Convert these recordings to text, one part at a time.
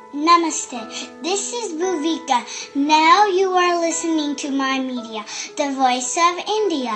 Namaste. This is Bhuvika. Now you are listening to my media, the voice of India.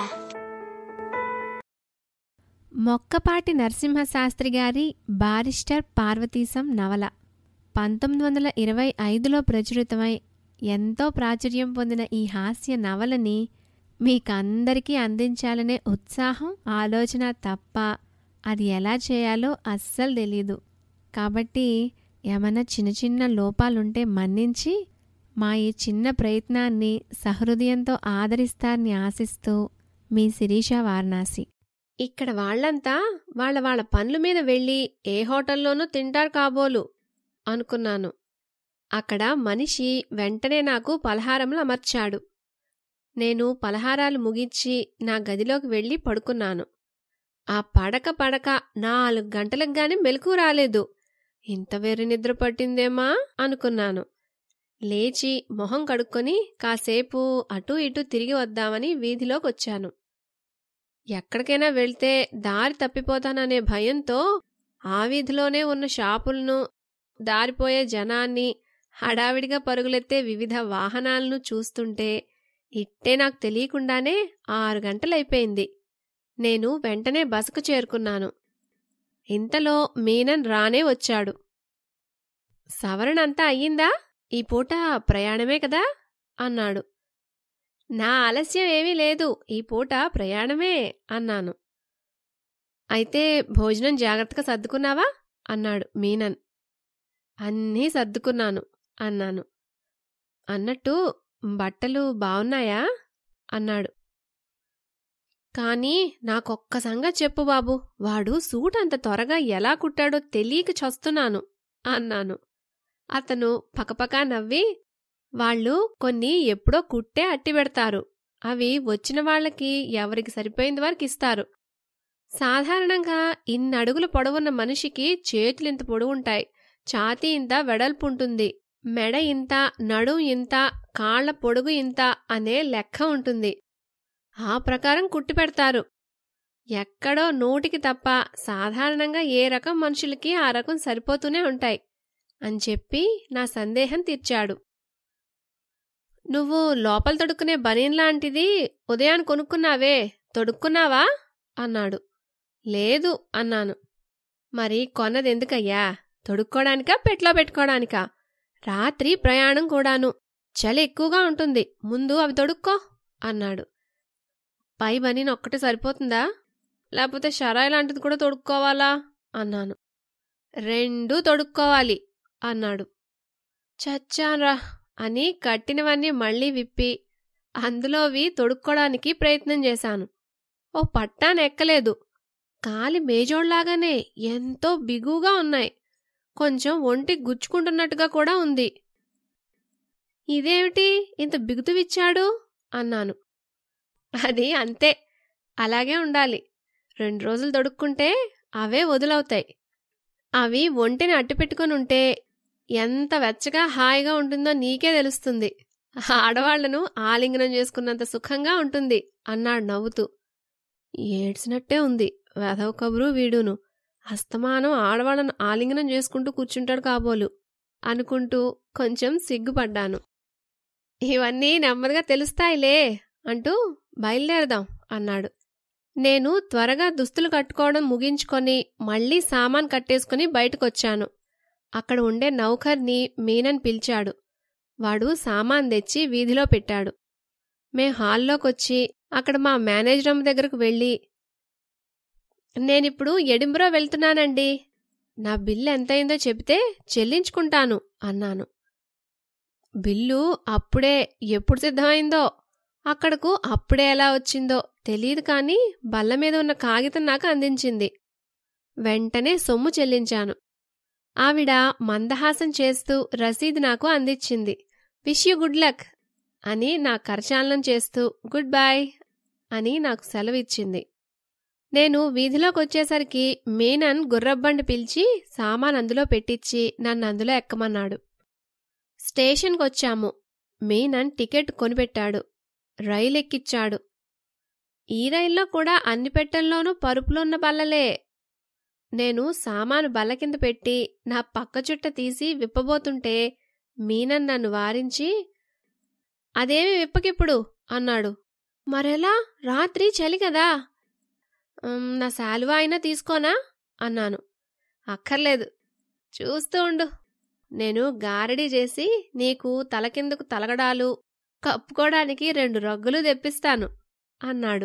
Mokkapati Narasimha Sastry గారి barrister Parvateesam నవల పంతొమ్మిది వందల ఇరవై ఐదులో ప్రచురితమై ఎంతో ప్రాచుర్యం పొందిన ఈ హాస్య నవలని మీకందరికీ అందించాలనే ఉత్సాహం ఆలోచన తప్ప అది ఎలా చేయాలో అస్సలు తెలీదు కాబట్టి ఏమైనా చిన్న చిన్న లోపాలుంటే మన్నించి మా ఈ చిన్న ప్రయత్నాన్ని సహృదయంతో ఆదరిస్తారని ఆశిస్తూ మీ శిరీష వారణాసి ఇక్కడ వాళ్ళంతా వాళ్ళ వాళ్ళ పనుల మీద వెళ్ళి ఏ హోటల్లోనూ తింటారు కాబోలు అనుకున్నాను అక్కడ మనిషి వెంటనే నాకు పలహారములు అమర్చాడు నేను పలహారాలు ముగించి నా గదిలోకి వెళ్ళి పడుకున్నాను ఆ పడక పడక నాలుగు గంటలకు గాని మెలకు రాలేదు ఇంత వెర్రి నిద్ర పట్టిందేమా అనుకున్నాను లేచి మొహం కడుక్కొని కాసేపు అటూ ఇటూ తిరిగి వద్దామని వీధిలోకి వచ్చాను ఎక్కడికైనా వెళ్తే దారి తప్పిపోతాననే భయంతో ఆ వీధిలోనే ఉన్న షాపులను దారిపోయే జనాన్ని హడావిడిగా పరుగులెత్తే వివిధ వాహనాలను చూస్తుంటే ఇట్టే నాకు తెలియకుండానే ఆరు గంటలైపోయింది నేను వెంటనే బసకు చేరుకున్నాను ఇంతలో మీనన్ రానే వచ్చాడు సవరణంతా అయ్యిందా ఈ పూట ప్రయాణమే కదా అన్నాడు నా ఆలస్యం ఏమీ లేదు ఈ పూట ప్రయాణమే అన్నాను అయితే భోజనం జాగ్రత్తగా సర్దుకున్నావా అన్నాడు మీనన్ అన్నీ సర్దుకున్నాను అన్నాను అన్నట్టు బట్టలు బావున్నాయా అన్నాడు కానీ నాకొక్క సంగతి చెప్పు బాబు వాడు సూట్ అంత త్వరగా ఎలా కుట్టాడో తెలియక చస్తున్నాను అన్నాను అతను పకపకా నవ్వి వాళ్ళు కొన్ని ఎప్పుడో కుట్టే అట్టి పెడతారు అవి వచ్చిన వాళ్ళకి ఎవరికి సరిపోయింది వారికి ఇస్తారు సాధారణంగా ఇన్ని అడుగుల పొడవున్న మనిషికి చేతులింత పొడవుంటాయి ఛాతీ ఇంత వెడల్పు ఉంటుంది మెడ ఇంత నడుం ఇంత కాళ్ల పొడుగు ఇంత అనే లెక్క ఉంటుంది ఆ ప్రకారం కుట్టి పెడతారు ఎక్కడో నోటికి తప్ప సాధారణంగా ఏ రకం మనుషులకి ఆ రకం సరిపోతూనే ఉంటాయి అని చెప్పి నా సందేహం తీర్చాడు నువ్వు లోపల తొడుక్కునే బనీన్ లాంటిది ఉదయాన్ని కొనుక్కున్నావే తొడుక్కున్నావా అన్నాడు లేదు అన్నాను మరి కొన్నది ఎందుకయ్యా తొడుక్కోడానికా పెట్లో పెట్టుకోడానికా రాత్రి ప్రయాణం కూడాను చలి ఎక్కువగా ఉంటుంది ముందు అవి తొడుక్కో అన్నాడు పై బనీన్ ఒక్కటి సరిపోతుందా లేకపోతే షరాయి లాంటిది కూడా తొడుక్కోవాలా అన్నాను రెండూ తొడుక్కోవాలి అన్నాడు చచ్చాన్రా అని కట్టినవన్నీ మళ్లీ విప్పి అందులోవి తొడుక్కోడానికి ప్రయత్నం చేశాను ఓ పట్టాన ఎక్కలేదు కాలి మేజోళ్లాగానే ఎంతో బిగుగా ఉన్నాయి కొంచెం ఒంటి గుచ్చుకుంటున్నట్టుగా కూడా ఉంది ఇదేమిటి ఇంత బిగుతువిచ్చాడు అన్నాను అది అంతే అలాగే ఉండాలి రెండు రోజులు తొడుక్కుంటే అవే వదులవుతాయి అవి ఒంటిని అట్టిపెట్టుకుని ఉంటే ఎంత వెచ్చగా హాయిగా ఉంటుందో నీకే తెలుస్తుంది ఆడవాళ్లను ఆలింగనం చేసుకున్నంత సుఖంగా ఉంటుంది అన్నాడు నవ్వుతూ ఏడ్చినట్టే ఉంది వెధవ కబురు వీడును అస్తమానం ఆడవాళ్లను ఆలింగనం చేసుకుంటూ కూర్చుంటాడు కాబోలు అనుకుంటూ కొంచెం సిగ్గుపడ్డాను ఇవన్నీ నెమ్మదిగా తెలుస్తాయిలే అంటూ బయలుదేరదాం అన్నాడు నేను త్వరగా దుస్తులు కట్టుకోవడం ముగించుకొని మళ్లీ సామాన్ కట్టేసుకుని బయటకొచ్చాను అక్కడ ఉండే నౌకర్ని మీనన్ పిలిచాడు వాడు సామాన్ తెచ్చి వీధిలో పెట్టాడు మేం హాల్లోకొచ్చి అక్కడ మా మేనేజరమ్మ దగ్గరకు వెళ్ళి నేనిప్పుడు ఎడింబ్రో వెళ్తున్నానండి నా బిల్లు ఎంతయిందో చెబితే చెల్లించుకుంటాను అన్నాను బిల్లు అప్పుడే ఎప్పుడు సిద్ధమైందో అక్కడకు అప్పుడే ఎలా వచ్చిందో తెలియదు కానీ బల్ల మీద ఉన్న కాగితం నాకు అందించింది వెంటనే సొమ్ము చెల్లించాను ఆవిడ మందహాసం చేస్తూ రసీదు నాకు అందించింది విష్ యూ గుడ్ లక్ అని నా కరచాలనం చేస్తూ గుడ్ బాయ్ అని నాకు సెలవిచ్చింది నేను వీధిలోకి వచ్చేసరికి మీనన్ గుర్రబ్బండి పిలిచి సామాన్ అందులో పెట్టించి నన్ను అందులో ఎక్కమన్నాడు స్టేషన్కి వచ్చాము మీనన్ టికెట్ కొనిపెట్టాడు రైలు ఎక్కిచ్చాడు ఈ రైల్లో కూడా అన్ని పెట్టెల్లోనూ పరుపులున్న బల్లలే నేను సామాను బల్ల కింద పెట్టి నా పక్క చుట్ట తీసి విప్పబోతుంటే మీనన్ నన్ను వారించి అదేమి విప్పకిప్పుడు అన్నాడు మరెలా రాత్రి చలి కదా "ఉమ్, నా శాలువా అయినా తీసుకోనా అన్నాను అక్కర్లేదు చూస్తూ ఉండు నేను గారడీ చేసి నీకు తల కిందకు తలగడాలు కప్పుకోవడానికి రెండు రగ్గులు తెప్పిస్తాను అన్నాడు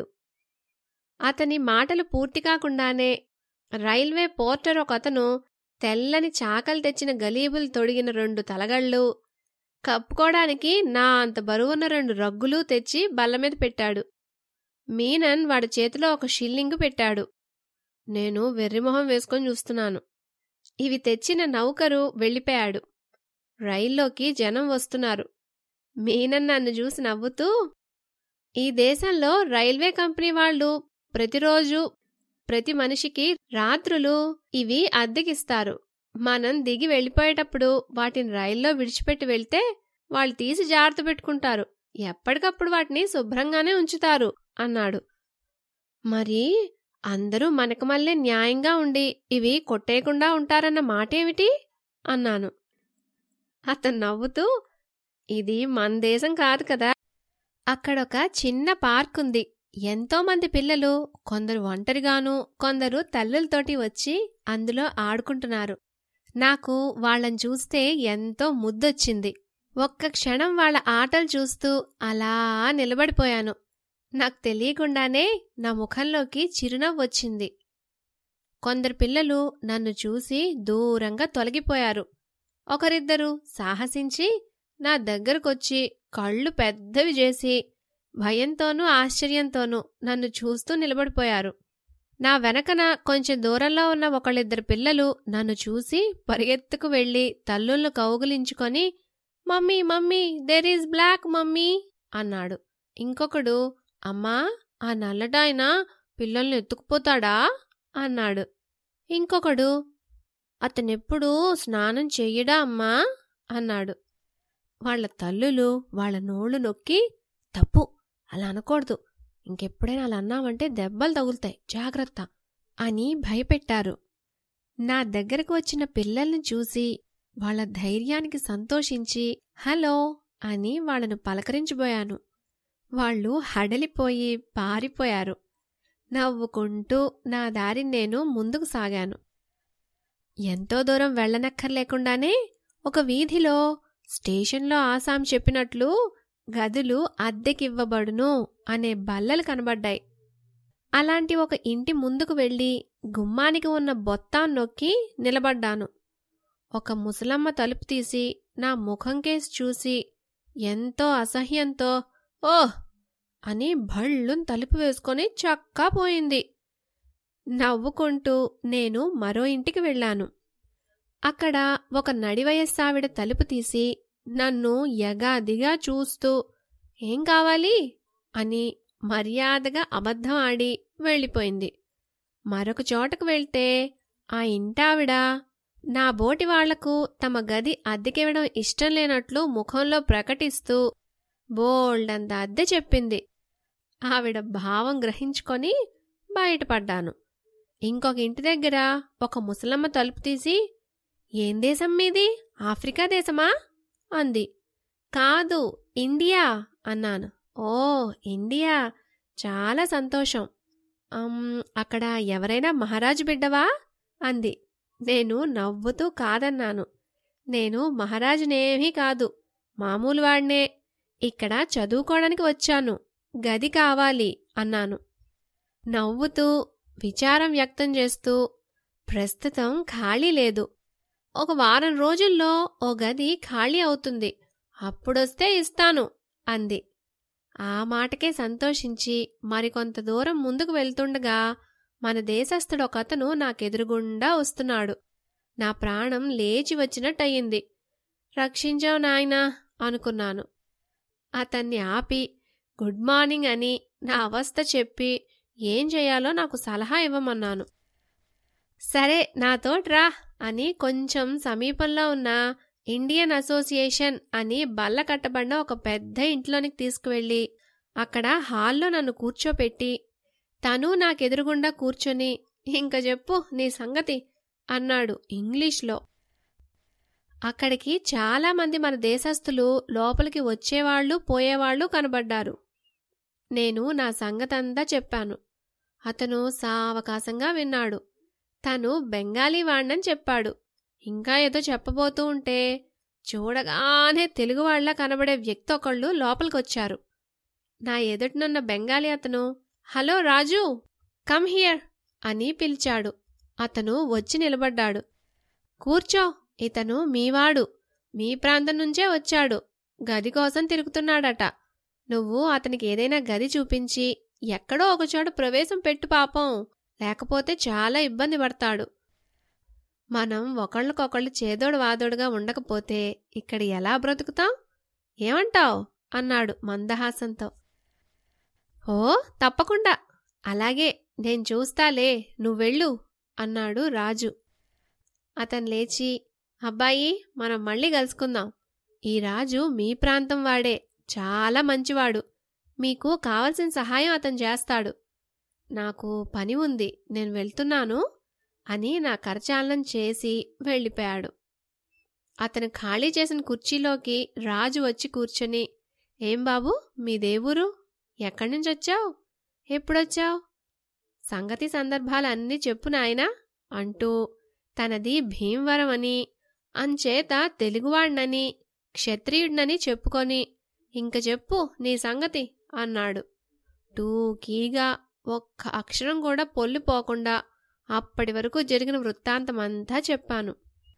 అతని మాటలు పూర్తి కాకుండానే రైల్వే పోర్టర్ ఒకతను తెల్లని చాకలు తెచ్చిన గలీబులు తొడిగిన రెండు తలగళ్ళు కప్పుకోవడానికి నా అంత బరువున్న రెండు రగ్గులు తెచ్చి బల్ల మీద పెట్టాడు మీనన్ వాడి చేతిలో ఒక షిల్లింగ్ పెట్టాడు నేను వెర్రిమొహం వేసుకొని చూస్తున్నాను ఇవి తెచ్చిన నౌకరు వెళ్ళిపోయాడు రైల్లోకి జనం వస్తున్నారు మీనన్ నన్ను చూసి నవ్వుతూ ఈ దేశంలో రైల్వే కంపెనీ వాళ్ళు ప్రతిరోజు ప్రతి మనిషికి రాత్రులు ఇవి అద్దెకిస్తారు మనం దిగి వెళ్ళిపోయేటప్పుడు వాటిని రైల్లో విడిచిపెట్టి వెళ్తే వాళ్ళు తీసి జాగ్రత్త పెట్టుకుంటారు ఎప్పటికప్పుడు వాటిని శుభ్రంగానే ఉంచుతారు అన్నాడు మరి అందరూ మనకు మళ్ళీ న్యాయంగా ఉండి ఇవి కొట్టేయకుండా ఉంటారన్న మాటేమిటి అన్నాను అతను నవ్వుతూ ఇది మన దేశం కాదు కదా అక్కడొక చిన్న పార్క్ ఉంది ఎంతో మంది పిల్లలు కొందరు ఒంటరిగాను కొందరు తల్లులతోటి వచ్చి అందులో ఆడుకుంటున్నారు నాకు వాళ్ళని చూస్తే ఎంతో ముద్దొచ్చింది ఒక్క క్షణం వాళ్ళ ఆటలు చూస్తూ అలా నిలబడిపోయాను నాకు తెలియకుండానే నా ముఖంలోకి చిరునవ్వు వచ్చింది కొందరు పిల్లలు నన్ను చూసి దూరంగా తొలగిపోయారు ఒకరిద్దరు సాహసించి నా దగ్గరకొచ్చి కళ్ళు పెద్దవి చేసి భయంతోనూ ఆశ్చర్యంతోనూ నన్ను చూస్తూ నిలబడిపోయారు నా వెనకన కొంచెం దూరంలో ఉన్న ఒకళ్ళిద్దరు పిల్లలు నన్ను చూసి పరిగెత్తుకు వెళ్లి తల్లులను కౌగులించుకొని mummy mummy there is black mummy అన్నాడు ఇంకొకడు అమ్మా ఆ నల్లటాయన పిల్లల్ని ఎత్తుకుపోతాడా అన్నాడు ఇంకొకడు అతనెప్పుడూ స్నానం చెయ్యడా అమ్మా అన్నాడు వాళ్ళ తల్లులు వాళ్ళ నోళ్లు నొక్కి తప్పు అలా అనకూడదు ఇంకెప్పుడైనా అలా అన్నామంటే దెబ్బలు తగులుతాయి జాగ్రత్త అని భయపెట్టారు నా దగ్గరకు వచ్చిన పిల్లల్ని చూసి వాళ్ళ ధైర్యానికి సంతోషించి హలో అని వాళ్ళను పలకరించబోయాను వాళ్ళు హడలిపోయి పారిపోయారు నవ్వుకుంటూ నా దారిని నేను ముందుకు సాగాను ఎంతో దూరం వెళ్ళనక్కర్లేకుండానే ఒక వీధిలో స్టేషన్లో ఆసాం చెప్పినట్లు గదులు అద్దెకివ్వబడును అనే బల్లలు కనబడ్డాయి అలాంటి ఒక ఇంటి ముందుకు వెళ్ళి గుమ్మానికి ఉన్న బొత్తాన్ నొక్కి నిలబడ్డాను ఒక ముసలమ్మ తలుపు తీసి నా ముఖం కేసి చూసి ఎంతో అసహ్యంతో ఓహ్ అని భళ్ళున్ తలుపు వేసుకొని చక్కా పోయింది నవ్వుకుంటూ నేను మరో ఇంటికి వెళ్ళాను అక్కడ ఒక నడివయస్సావిడ తలుపు తీసి నన్ను యగాదిగా చూస్తూ ఏం కావాలి అని మర్యాదగా అబద్ధం ఆడి వెళ్ళిపోయింది మరొక చోటకు వెళ్తే ఆ ఇంటావిడ నా బోటి వాళ్లకు తమ గది అద్దెకివ్వడం ఇష్టం లేనట్లు ముఖంలో ప్రకటిస్తూ బోల్డంత అద్దె చెప్పింది ఆవిడ భావం గ్రహించుకొని బయటపడ్డాను ఇంకొక ఇంటి దగ్గర ఒక ముసలమ్మ తలుపు తీసి ఏం దేశం మీది ఆఫ్రికా దేశమా అంది కాదు ఇండియా అన్నాను ఓ ఇండియా చాలా సంతోషం అమ్, అక్కడ ఎవరైనా మహారాజు బిడ్డవా అంది నేను నవ్వుతూ కాదన్నాను నేను మహారాజునేమీ కాదు మామూలు వాడినే ఇక్కడ చదువుకోవడానికి వచ్చాను గది కావాలి అన్నాను నవ్వుతూ విచారం వ్యక్తం చేస్తూ ప్రస్తుతం ఖాళీ లేదు ఒక వారం రోజుల్లో ఓ గది ఖాళీ అవుతుంది అప్పుడొస్తే ఇస్తాను అంది ఆ మాటకే సంతోషించి మరికొంత దూరం ముందుకు వెళ్తుండగా మన దేశస్థుడు ఒకతను నాకెదురుగుండా వస్తున్నాడు నా ప్రాణం లేచి వచ్చినట్టయింది రక్షించావు నాయనా అనుకున్నాను అతన్ని ఆపి గుడ్ మార్నింగ్ అని నా అవస్థ చెప్పి ఏం చేయాలో నాకు సలహా ఇవ్వమన్నాను సరే నాతోటి రా అని కొంచెం సమీపంలో ఉన్న ఇండియన్ అసోసియేషన్ అని బల్ల కట్టబడిన ఒక పెద్ద ఇంట్లోనికి తీసుకువెళ్ళి అక్కడ హాల్లో నన్ను కూర్చోపెట్టి తను నాకెదురుగుండా కూర్చొని ఇంక చెప్పు నీ సంగతి అన్నాడు ఇంగ్లీష్లో అక్కడికి చాలామంది మన దేశస్థులు లోపలికి వచ్చేవాళ్లు పోయేవాళ్లు కనబడ్డారు నేను నా సంగతంతా చెప్పాను అతను సావకాశంగా విన్నాడు తను బెంగాలీ వాణ్ణని చెప్పాడు ఇంకా ఏదో చెప్పబోతూ ఉంటే చూడగానే తెలుగువాళ్లా కనబడే వ్యక్తి ఒకళ్ళు లోపలికొచ్చారు నా ఎదుటనున్న బెంగాలీ అతను హలో రాజు కమ్ హియర్ అని పిలిచాడు అతను వచ్చి నిలబడ్డాడు కూర్చో ఇతను మీవాడు మీ ప్రాంతం నుంచే వచ్చాడు గది కోసం తిరుగుతున్నాడట నువ్వు అతనికి ఏదైనా గది చూపించి ఎక్కడో ఒకచోట ప్రవేశం పెట్టు పాపం లేకపోతే చాలా ఇబ్బంది పడతాడు మనం ఒకళ్ళకొకళ్ళు చేదోడు వాదోడుగా ఉండకపోతే ఇక్కడ ఎలా బ్రతుకుతాం ఏమంటావ్ అన్నాడు మందహాసంతో ఓ తప్పకుండా అలాగే నేను చూస్తాలే నువ్వెళ్ళు అన్నాడు రాజు అతను లేచి అబ్బాయి మనం మళ్ళీ కలుసుకుందాం ఈ రాజు మీ ప్రాంతం వాడే చాలా మంచివాడు మీకు కావలసిన సహాయం అతను చేస్తాడు నాకు పని ఉంది నేను వెళ్తున్నాను అని నా కరచాలనం చేసి వెళ్ళిపోయాడు అతను ఖాళీ చేసిన కుర్చీలోకి రాజు వచ్చి కూర్చొని ఏం బాబు మీ దేవురు ఎక్కడి నుంచి వచ్చావు ఎప్పుడొచ్చావు సంగతి సందర్భాలు అన్నీ చెప్పు నాయనా అంటూ తనది భీమవరం అని అంచేత తెలుగువాణ్ణని క్షత్రియుడినని చెప్పుకొని ఇంక చెప్పు నీ సంగతి అన్నాడు టూకీగా ఒక్క అక్షరం కూడా పొల్లిపోకుండా అప్పటి వరకు జరిగిన వృత్తాంతమంతా చెప్పాను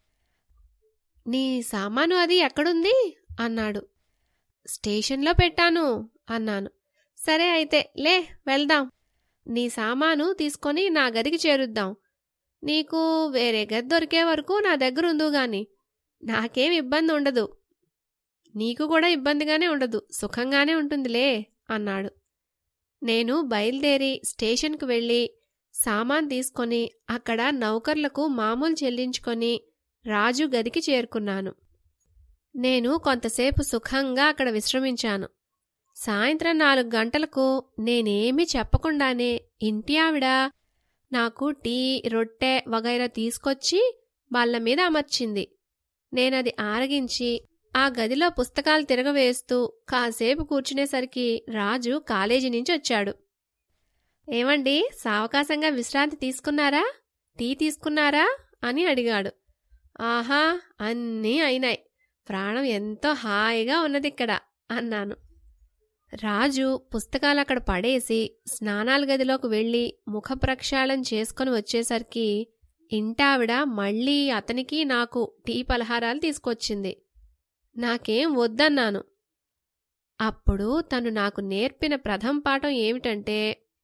నీ సామాను అది ఎక్కడుంది అన్నాడు స్టేషన్లో పెట్టాను అన్నాను సరే అయితే లే వెళ్దాం నీ సామాను తీసుకొని నా గదికి చేరుద్దాం నీకు వేరే గది దొరికే వరకు నా దగ్గర ఉందు గాని నాకేం ఇబ్బంది ఉండదు నీకు కూడా ఇబ్బందిగానే ఉండదు సుఖంగానే ఉంటుందిలే అన్నాడు నేను బయలుదేరి స్టేషన్కు వెళ్ళి సామాన్ తీసుకొని అక్కడ నౌకర్లకు మామూలు చెల్లించుకొని రాజు గదికి చేరుకున్నాను నేను కొంతసేపు సుఖంగా అక్కడ విశ్రమించాను సాయంత్రం నాలుగు గంటలకు నేనేమీ చెప్పకుండానే ఇంటి ఆవిడ నాకు టీ రొట్టె వగైరా తీసుకొచ్చి బల్ల మీద అమర్చింది నేనది ఆరగించి ఆ గదిలో పుస్తకాలు తిరగవేస్తూ కాసేపు కూర్చునేసరికి రాజు కాలేజీ నుంచి వచ్చాడు ఏమండి సావకాశంగా విశ్రాంతి తీసుకున్నారా టీ తీసుకున్నారా అని అడిగాడు ఆహా అన్నీ అయినాయి ప్రాణం ఎంతో హాయిగా ఉన్నదిక్కడ అన్నాను రాజు పుస్తకాలు అక్కడ పడేసి స్నానాల గదిలోకి వెళ్ళి ముఖ ప్రక్షాళన చేసుకుని వచ్చేసరికి ఇంటావిడ మళ్ళీ అతనికి నాకు టీ పలహారాలు తీసుకొచ్చింది నాకేం వద్దన్నాను అప్పుడు తను నాకు నేర్పిన ప్రథమ పాఠం ఏమిటంటే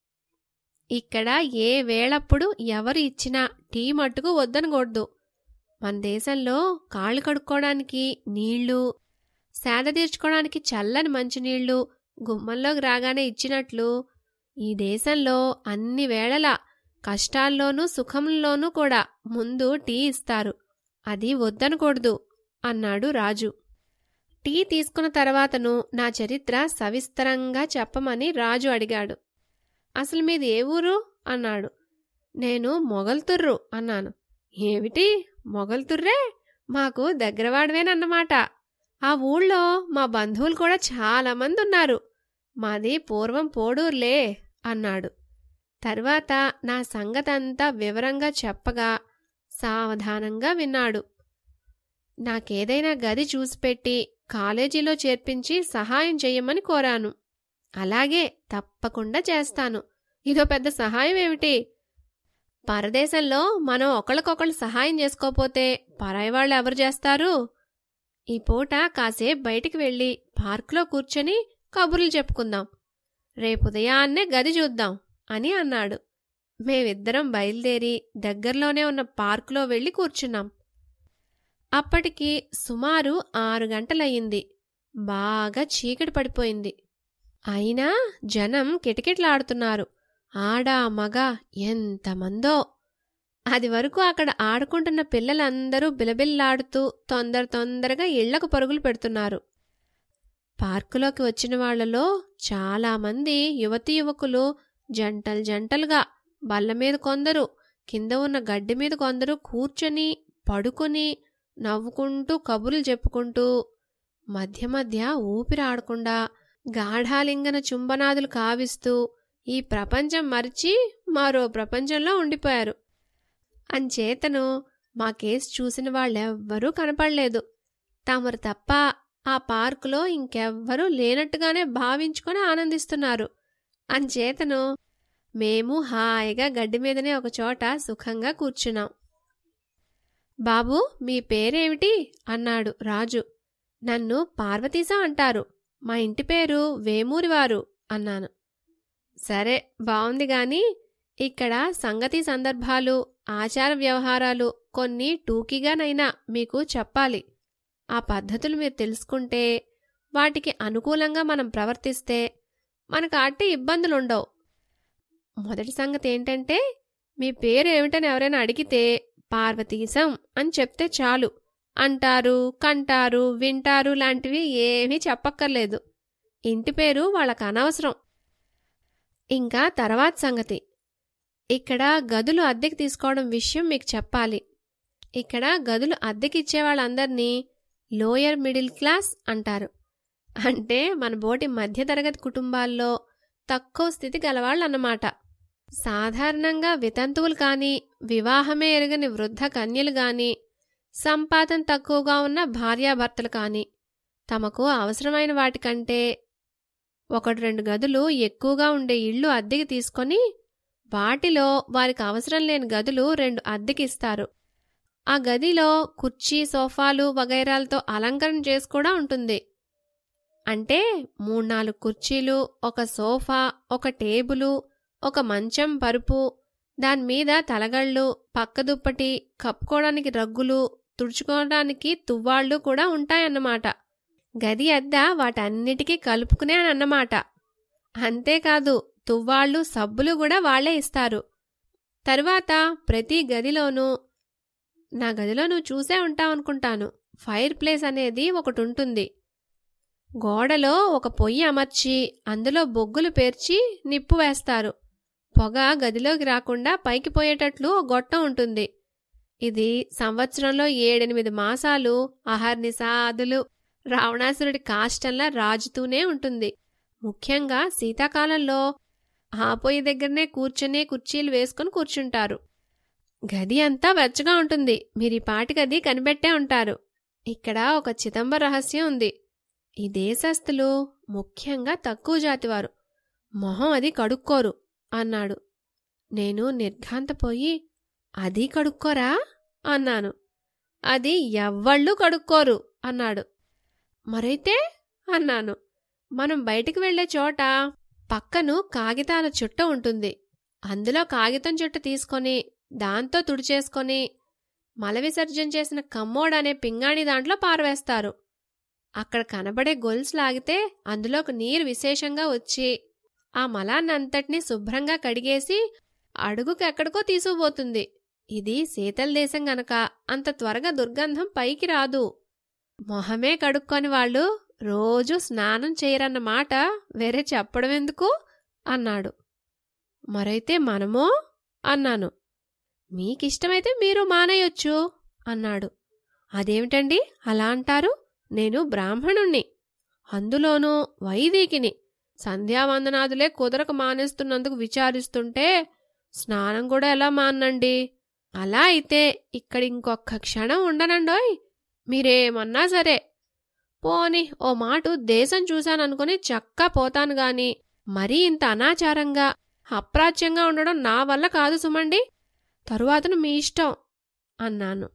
ఇక్కడ ఏ వేళప్పుడు ఎవరు ఇచ్చినా టీ మట్టుకు వద్దనకూడదు మన దేశంలో కాళ్ళు కడుక్కోవడానికి నీళ్లు సేద తీర్చుకోవడానికి చల్లని మంచినీళ్లు గుమ్మంలోకి రాగానే ఇచ్చినట్లు ఈ దేశంలో అన్ని వేళలా కష్టాల్లోనూ సుఖంలోనూ కూడా ముందు టీ ఇస్తారు అది వద్దనకూడదు అన్నాడు రాజు టీ తీసుకున్న తర్వాతను నా చరిత్ర సవిస్తరంగా చెప్పమని రాజు అడిగాడు అసలు మీది ఏ ఊరు అన్నాడు నేను మొగల్తుర్రు అన్నాను ఏమిటి మొగల్తుర్రే మాకు దగ్గరవాడవేనన్నమాట ఆ ఊళ్ళో మా బంధువులు కూడా చాలామంది ఉన్నారు మాది పూర్వం పోడూర్లే అన్నాడు తర్వాత నా సంగతంతా వివరంగా చెప్పగా సావధానంగా విన్నాడు నాకేదైనా గది చూసిపెట్టి కాలేజీలో చేర్పించి సహాయం చెయ్యమని కోరాను అలాగే తప్పకుండా చేస్తాను ఇదో పెద్ద సహాయం ఏమిటి పరదేశంలో మనం ఒకళ్ళకొకళ్ళు సహాయం చేసుకోపోతే పరాయి వాళ్ళు ఎవరు చేస్తారు ఈ పూట కాసేపు బయటికి వెళ్ళి పార్కులో కూర్చొని కబుర్లు చెప్పుకుందాం రేపు ఉదయాన్నే గది చూద్దాం అని అన్నాడు మేమిద్దరం బయలుదేరి దగ్గరలోనే ఉన్న పార్కులో వెళ్ళి కూర్చున్నాం అప్పటికి సుమారు ఆరు గంటలయ్యింది బాగా చీకటి పడిపోయింది అయినా జనం కిటకిటలాడుతున్నారు ఆడా మగ ఎంతమందో అది వరకు అక్కడ ఆడుకుంటున్న పిల్లలందరూ బిలబిల్లాడుతూ తొందర తొందరగా ఇళ్లకు పరుగులు పెడుతున్నారు పార్కులోకి వచ్చిన వాళ్లలో చాలామంది యువతి యువకులు జంటలు జంటలుగా బల్ల మీద కొందరు కింద ఉన్న గడ్డి మీద కొందరు కూర్చొని పడుకొని నవ్వుకుంటూ కబుర్లు చెప్పుకుంటూ మధ్య మధ్య ఊపిరాడకుండా గాఢాలింగన చుంబనాదులు కావిస్తూ ఈ ప్రపంచం మరిచి మరో ప్రపంచంలో ఉండిపోయారు అంచేతను మా కేసు చూసిన వాళ్ళెవ్వరూ కనపడలేదు తమరు తప్ప ఆ పార్కులో ఇంకెవ్వరూ లేనట్టుగానే భావించుకొని ఆనందిస్తున్నారు అంచేతను మేము హాయిగా గడ్డి మీదనే ఒకచోట సుఖంగా కూర్చున్నాం బాబు మీ పేరేమిటి అన్నాడు రాజు నన్ను పార్వతీశం అంటారు మా ఇంటి పేరు వేమూరివారు అన్నాను సరే బావుంది గాని ఇక్కడ సంగతి సందర్భాలు ఆచార వ్యవహారాలు కొన్ని టూకీగానైనా మీకు చెప్పాలి ఆ పద్ధతులు మీరు తెలుసుకుంటే వాటికి అనుకూలంగా మనం ప్రవర్తిస్తే మనకు అట్టి ఇబ్బందులుండవు మొదటి సంగతి ఏంటంటే మీ పేరు ఏమిటని ఎవరైనా అడిగితే పార్వతీశం అని చెప్తే చాలు అంటారు కంటారు వింటారు లాంటివి ఏమీ చెప్పక్కర్లేదు ఇంటి పేరు వాళ్ళకు అనవసరం ఇంకా తర్వాత సంగతి ఇక్కడ గదులు అద్దెకి తీసుకోవడం విషయం మీకు చెప్పాలి ఇక్కడ గదులు అద్దెకిచ్చే వాళ్ళందరినీ లోయర్ మిడిల్ క్లాస్ అంటారు అంటే మన బోటి మధ్యతరగతి కుటుంబాల్లో తక్కువ స్థితి గలవాళ్ళన్నమాట సాధారణంగా వితంతువులు కాని వివాహమే ఎరగని వృద్ధ కన్యలు గాని సంపాదన తక్కువగా ఉన్న భార్యాభర్తలు కాని తమకు అవసరమైన వాటికంటే ఒకటి రెండు గదులు ఎక్కువగా ఉండే ఇళ్ళు అద్దెకి తీసుకొని వాటిలో వారికి అవసరం లేని గదులు రెండు అద్దెకిస్తారు ఆ గదిలో కుర్చీ సోఫాలు వగైరాలతో అలంకరణ చేసి కూడా ఉంటుంది అంటే మూడు నాలుగు కుర్చీలు ఒక సోఫా ఒక టేబులు ఒక మంచం పరుపు దానిమీద తలగళ్ళు పక్క దుప్పటి కప్పుకోవడానికి రగ్గులు తుడుచుకోవడానికి తువ్వాళ్లు కూడా ఉంటాయన్నమాట గది అద్ద వాటన్నిటికీ కలుపుకునే అన్నమాట అంతేకాదు తువ్వాళ్లు సబ్బులు కూడా వాళ్లే ఇస్తారు తరువాత ప్రతి గదిలోనూ నా గదిలో నువ్వు చూసే ఉంటావనుకుంటాను ఫైర్ ప్లేస్ అనేది ఒకటి ఉంటుంది గోడలో ఒక పొయ్యి అమర్చి అందులో బొగ్గులు పేర్చి నిప్పు వేస్తారు పొగ గదిలోకి రాకుండా పైకి పోయేటట్లు ఓ గొట్టం ఉంటుంది ఇది సంవత్సరంలో ఏడెనిమిది మాసాలు అహర్నిసాదులు రావణాసురుడి కాష్టంలా రాజుతూనే ఉంటుంది ముఖ్యంగా శీతాకాలంలో ఆ పొయ్యి దగ్గరనే కూర్చొని కుర్చీలు వేసుకుని కూర్చుంటారు గది అంతా వెచ్చగా ఉంటుంది మీరీ పాటి గది కనిపెట్టే ఉంటారు ఇక్కడ ఒక చిదంబ రహస్యం ఉంది ఈ దేశస్థులు ముఖ్యంగా తక్కువ జాతివారు మొహం అది కడుక్కోరు అన్నాడు నేను నిర్ఘాంతపోయి అది కడుక్కోరా అన్నాను అది ఎవ్వళ్ళు కడుక్కోరు అన్నాడు మరైతే అన్నాను మనం బయటికి వెళ్లే చోట పక్కను కాగితాల చుట్ట ఉంటుంది అందులో కాగితం చుట్ట తీసుకొని దాంతో తుడిచేసుకొని మల విసర్జన చేసిన కమ్మోడ్ అనే పింగాణి దాంట్లో పారవేస్తారు అక్కడ కనబడే గొలుసు లాగితే అందులోకి నీరు విశేషంగా వచ్చి ఆ మలాన్నంతటినీ శుభ్రంగా కడిగేసి అడుగుకెక్కడికో తీసుకుపోతుంది ఇది శీతల దేశం గనక అంత త్వరగా దుర్గంధం పైకి రాదు మొహమే కడుక్కొని వాళ్ళు రోజు స్నానం చేయరన్నమాట వేరే చెప్పడం ఎందుకు అన్నాడు మరైతే మనమో అన్నాను మీకిష్టమైతే మీరు మానేయొచ్చు అన్నాడు అదేమిటండి అలా అంటారు నేను బ్రాహ్మణుణ్ణి అందులోనూ వైదికిని సంధ్యావందనాదులే కుదరక మానేస్తున్నందుకు విచారిస్తుంటే స్నానం కూడా ఎలా మానండి అలా అయితే ఇక్కడ ఇంకొక్క క్షణం ఉండనండోయ్ మీరేమన్నా సరే పోని ఓ మాటు దేశం చూశాననుకుని చక్కా పోతాను గాని మరీ ఇంత అనాచారంగా అప్రాచ్యంగా ఉండడం నా వల్ల కాదు సుమండి తరువాతను మీ ఇష్టం అన్నాను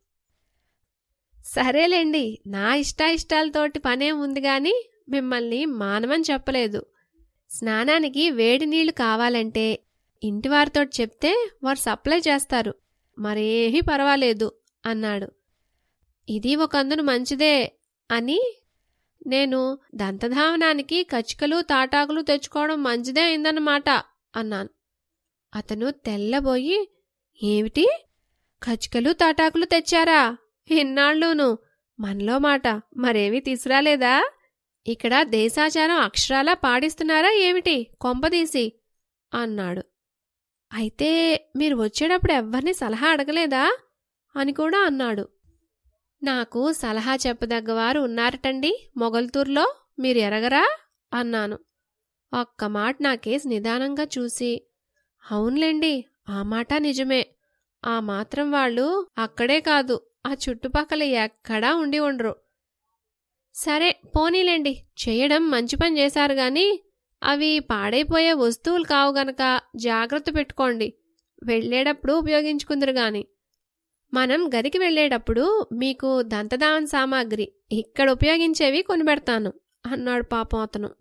సరేలేండి నా ఇష్టాయిష్టాలతోటి పనేం ఉంది గాని మిమ్మల్ని మానమని చెప్పలేదు స్నానానికి వేడి నీళ్లు కావాలంటే ఇంటివారితో చెప్తే వారు సప్లై చేస్తారు మరేమీ పర్వాలేదు అన్నాడు ఇది ఒకందును మంచిదే అని నేను దంతధావనానికి కచ్చికలు తాటాకులు తెచ్చుకోవడం మంచిదే అయిందన్నమాట అన్నాను అతను తెల్లబోయి ఏమిటి కచ్చికలు తాటాకులు తెచ్చారా ఇన్నాళ్ళును మనలో మాట మరేమీ తీసురాలేదా ఇక్కడ దేశాచారం అక్షరాలా పాడిస్తున్నారా ఏమిటి కొంపదీసి అన్నాడు అయితే మీరు వచ్చేటప్పుడు ఎవ్వరిని సలహా అడగలేదా అని కూడా అన్నాడు నాకు సలహా చెప్పదగ్గవారు ఉన్నారటండి మొగల్తూర్లో మీరు ఎరగరా అన్నాను ఒక్క మాట నా కేసు నిదానంగా చూసి అవునులేండి ఆ మాట నిజమే ఆ మాత్రం వాళ్ళు అక్కడే కాదు ఆ చుట్టుపక్కల ఎక్కడా ఉండి ఉండరు సరే పోనీలేండి చేయడం మంచి పని చేశారు గాని అవి పాడైపోయే వస్తువులు కావు గనక జాగ్రత్త పెట్టుకోండి వెళ్ళేటప్పుడు ఉపయోగించుకుందరు గాని మనం గదికి వెళ్ళేటప్పుడు మీకు దంతదావన్ సామాగ్రి ఇక్కడ ఉపయోగించేవి కొనిపెడతాను అన్నాడు పాపం అతను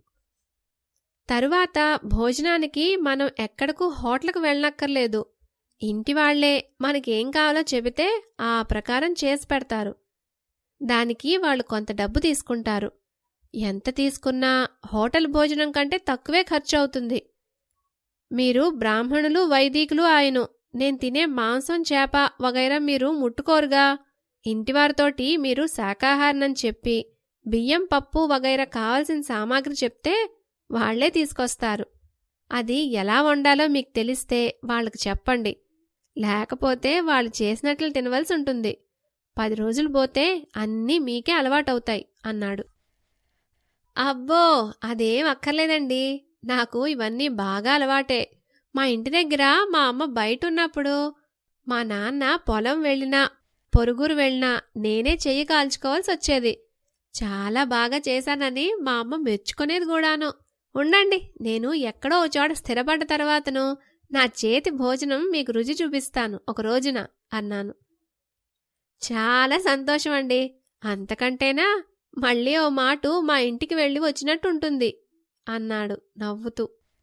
తరువాత భోజనానికి మనం ఎక్కడకు హోటల్కు వెళ్ళనక్కర్లేదు ఇంటి వాళ్లే మనకేం కావాలో చెబితే ఆ ప్రకారం చేసి పెడతారు దానికి వాళ్ళు కొంత డబ్బు తీసుకుంటారు ఎంత తీసుకున్నా హోటల్ భోజనం కంటే తక్కువే ఖర్చు అవుతుంది మీరు బ్రాహ్మణులు వైదికులు ఆయను నేను తినే మాంసం చేప వగైరా మీరు ముట్టుకోరుగా ఇంటివారితోటి మీరు శాకాహారనని చెప్పి బియ్యం పప్పు వగైరా కావాల్సిన సామాగ్రి చెప్తే వాళ్లే తీసుకొస్తారు అది ఎలా వండాలో మీకు తెలిస్తే వాళ్ళకి చెప్పండి లేకపోతే వాళ్ళు చేసినట్లు తినవలసి ఉంటుంది పది రోజులు పోతే అన్నీ మీకే అలవాటవుతాయి అన్నాడు అబ్బో అదేం అక్కర్లేదండి నాకు ఇవన్నీ బాగా అలవాటే మా ఇంటి దగ్గర మా అమ్మ బయట ఉన్నప్పుడు మా నాన్న పొలం వెళ్ళినా పొరుగురు వెళ్ళినా నేనే చెయ్యి కాల్చుకోవాల్సి వచ్చేది చాలా బాగా చేశానని మా అమ్మ మెచ్చుకునేది కూడాను ఉండండి నేను ఎక్కడో ఓ చోట స్థిరపడ్డ తర్వాతను నా చేతి భోజనం మీకు రుచి చూపిస్తాను ఒక రోజున అన్నాను చాలా సంతోషం అండి అంతకంటేనా మళ్ళీ ఓ మాటు మా ఇంటికి వెళ్ళి వచ్చినట్టుంటుంది అన్నాడు నవ్వుతూ